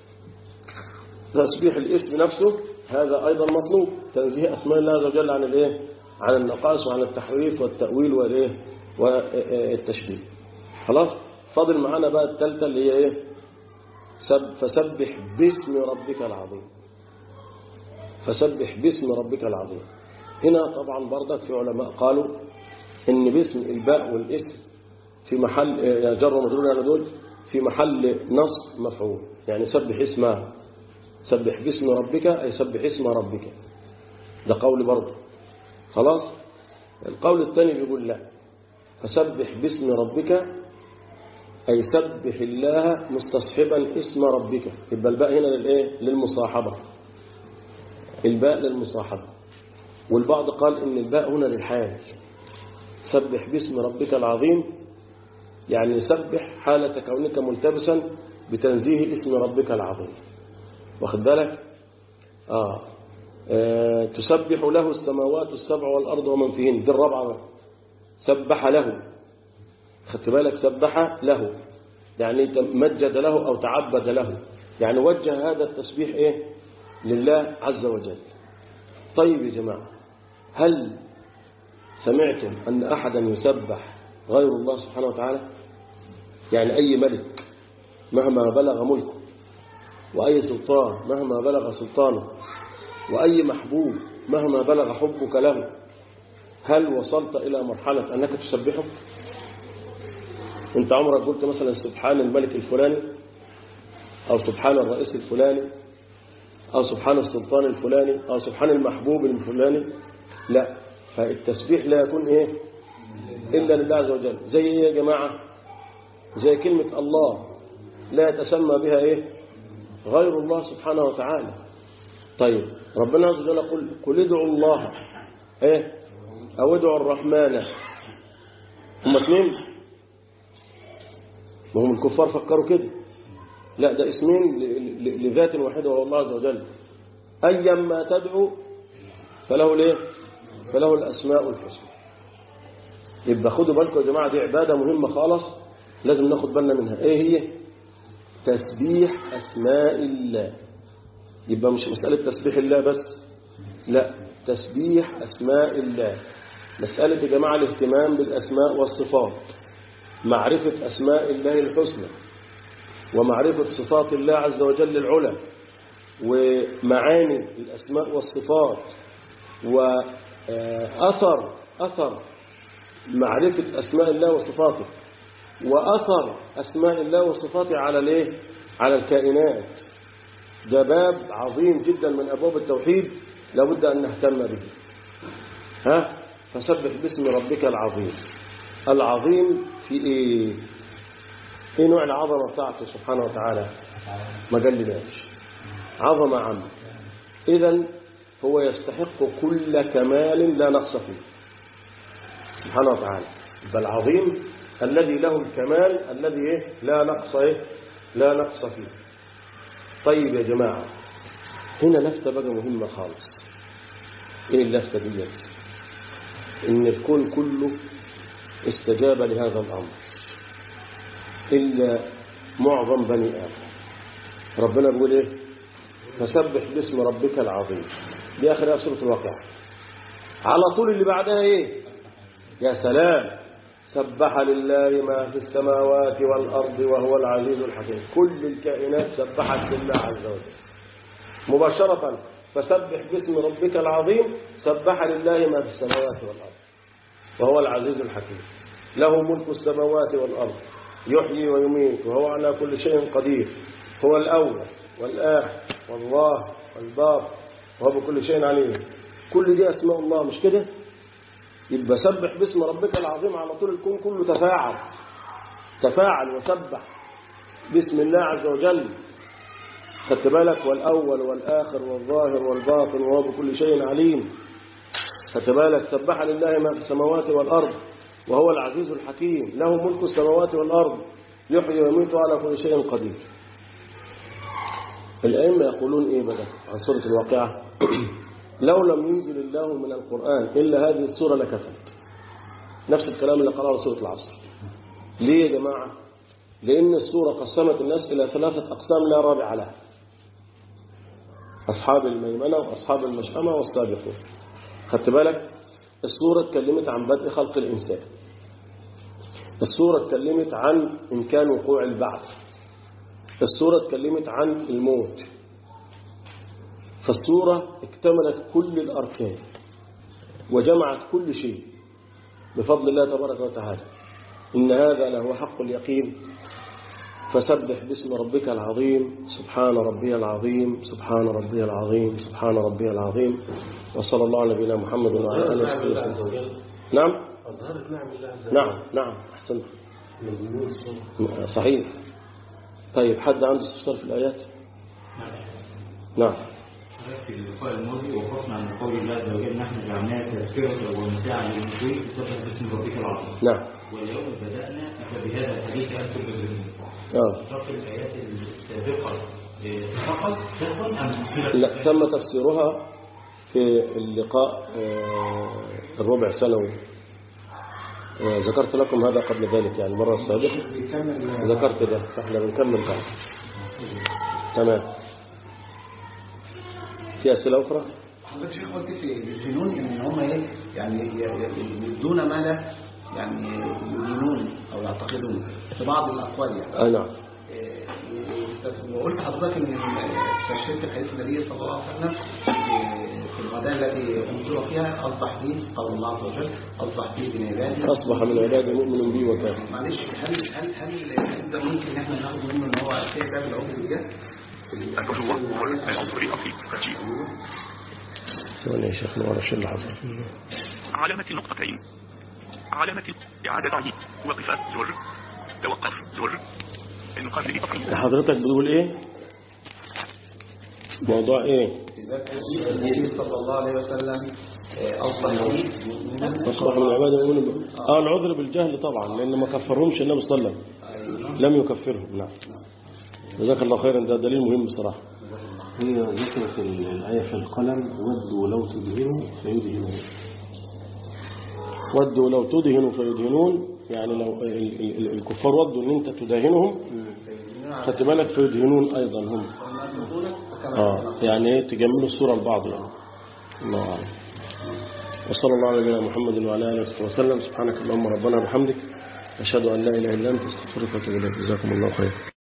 تسبيح الاسم نفسه هذا أيضا مطلوب تنزيه أسماء الله عز وجل عن الايه عن النقاص وعن التحريف والتأويل والايه والتشبيه خلاص فاضل معانا بقى الثالثة اللي هي ايه سب فسبح باسم ربك العظيم فسبح باسم ربك العظيم هنا طبعا برضك في علماء قالوا ان باسم الباء والاسم في محل جر ومجرور على دول في محل نصب مفعول يعني سبح اسمه سبح باسم ربك أي سبح اسم ربك ده قول برضه خلاص القول الثاني بيقول لا فسبح باسم ربك أي سبح الله مستصحبا اسم ربك يبقى الباء هنا للإيه للمصاحبة الباء للمصاحبة والبعض قال إن الباء هنا للحال سبح باسم ربك العظيم يعني سبح حالة كونك ملتبسا بتنزيه اسم ربك العظيم واخد بالك آه. آه. تسبح له السماوات السبع والأرض ومن فيهن دي الرابعة سبح له خدت بالك سبح له يعني مجد له أو تعبد له يعني وجه هذا التسبيح إيه لله عز وجل طيب يا جماعة هل سمعتم أن أحدا يسبح غير الله سبحانه وتعالى يعني أي ملك مهما بلغ ملكه وأي سلطان مهما بلغ سلطانه وأي محبوب مهما بلغ حبك له هل وصلت إلى مرحلة أنك تسبحه أنت عمرك قلت مثلا سبحان الملك الفلاني أو سبحان الرئيس الفلاني أو سبحان السلطان الفلاني أو سبحان المحبوب الفلاني لا فالتسبيح لا يكون إيه إلا لله عز وجل زي إيه يا جماعة زي كلمة الله لا يتسمى بها إيه غير الله سبحانه وتعالى طيب ربنا عز وجل يقول قل ادعوا الله إيه أو ادعوا الرحمن هم اثنين ما هم الكفار فكروا كده لا ده اسمين ل- ل- لذات واحدة وهو الله عز وجل أيما تدعو فله ليه فله الأسماء الحسنى يبقى خدوا بالكم يا جماعة دي عبادة مهمة خالص لازم ناخد بالنا منها ايه هي تسبيح أسماء الله يبقى مش مسألة تسبيح الله بس لا تسبيح أسماء الله مسألة يا جماعة الاهتمام بالأسماء والصفات معرفة أسماء الله الحسنى ومعرفة صفات الله عز وجل العلى ومعاني الأسماء والصفات وأثر أثر معرفة أسماء الله وصفاته وأثر أسماء الله وصفاته على الايه على الكائنات ده باب عظيم جدا من أبواب التوحيد لابد أن نهتم به ها فسبح باسم ربك العظيم العظيم في ايه ايه نوع العظمة بتاعته سبحانه وتعالى ما قالناش عظمة عامة اذا هو يستحق كل كمال لا نقص فيه سبحانه وتعالى بل عظيم الذي له الكمال الذي إيه؟ لا نقص إيه؟ لا نقص فيه طيب يا جماعة هنا لفتة بقى مهمة خالص ايه اللفتة ديت ان الكون كله استجاب لهذا الامر الا معظم بني ادم ربنا بيقول ايه فسبح باسم ربك العظيم دي اخر سوره الواقعه على طول اللي بعدها ايه يا سلام سبح لله ما في السماوات والأرض وهو العزيز الحكيم كل الكائنات سبحت لله عز وجل مباشرة فسبح باسم ربك العظيم سبح لله ما في السماوات والأرض وهو العزيز الحكيم له ملك السماوات والأرض يحيي ويميت وهو على كل شيء قدير هو الأول والآخر والله والباطن وهو بكل شيء عليم كل دي أسماء الله مش كده يبقى سبح باسم ربك العظيم على طول الكون كله تفاعل تفاعل وسبح باسم الله عز وجل خدت بالك والأول والآخر والظاهر والباطن وهو بكل شيء عليم خدت بالك سبح لله ما في السماوات والأرض وهو العزيز الحكيم له ملك السماوات والأرض يحيي ويميت على كل شيء قدير الأئمة يقولون إيه بقى عن سورة الواقعة لو لم ينزل الله من القرآن إلا هذه السورة لكفت نفس الكلام اللي قرأه سورة العصر ليه يا جماعة لأن السورة قسمت الناس إلى ثلاثة أقسام لا رابع لها أصحاب الميمنة وأصحاب المشأمة والسابقون خدت بالك السورة اتكلمت عن بدء خلق الإنسان السورة اتكلمت عن إمكان وقوع البعث السورة اتكلمت عن الموت فالسورة اكتملت كل الأركان وجمعت كل شيء بفضل الله تبارك وتعالى إن هذا لهو حق اليقين فسبح باسم ربك العظيم سبحان ربي العظيم سبحان ربي العظيم سبحان ربي العظيم وصلى الله على نبينا محمد وعلى آله وصحبه وسلم نعم أظهرت نعم الله عز وجل نعم نعم أحسنت من ضمن الصورة صحيح طيب حد عنده استفسار في الآيات نعم في اللقاء الماضي وقفنا عن قول الله عز وجل نحن جعلناها تذكرة ومتاعا للمسلمين بسبب اسم ربك العظيم نعم واليوم بدأنا بهذا الحديث أكثر بالذنوب آه. شرط الآيات السابقة آه، فقط شرطا أم لا تم تفسيرها في اللقاء آه، الربع سنوي آه، ذكرت لكم هذا قبل ذلك يعني المرة السابقة بيكمل ذكرت ده فاحنا بنكمل بعد تمام في أسئلة أخرى حضرتك شيخ قلت في الجنون ان هم ايه يعني ي- ي- يبدون ما لا يعني يؤمنون او يعتقدون في بعض الاقوال يعني آه نعم إيه، وقلت لحضرتك ان تشريف الحديث النبي صلى الله عليه وسلم في- في الغداء التي انزل فيها اصبح فيه قول الله عز وجل اصبح فيه من عبادي أصبح من عبادي مؤمن بي وكافر معلش هل هل هل هل ده ممكن ان احنا ناخد منه ان هو في باب العقد بجد؟ الرجوع والعنصر الأصلي ترتيب ثواني يا شيخ نور ايش اللي حصل علامة النقطتين علامة إعادة تعيين وقف زر توقف زر المقابل لتصحيح حضرتك بتقول ايه موضوع ايه في باب النبي صلى الله عليه وسلم آه، اصبح فيه مؤمنا أصبح من عبادي مؤمن بي اه العذر بالجهل طبعا لأن ما كفرهمش النبي صلى الله عليه وسلم لم يكفرهم نعم جزاك الله خيرا ده دليل مهم بصراحة هي ذكرت الآية في القلم ودوا لو تدهنوا فيدهنون ودوا لو تدهنوا فيدهنون يعني لو ال- ال- ال- الكفار ودوا ان انت تداهنهم خدت بالك فيدهنون ايضا هم اه يعني ايه تجملوا الصورة لبعض يعني الله اعلم وصلى الله على نبينا محمد وعلى اله وصحبه وسلم سبحانك اللهم ربنا وبحمدك اشهد ان لا اله الا انت استغفرك واتوب اليك جزاكم الله خيرا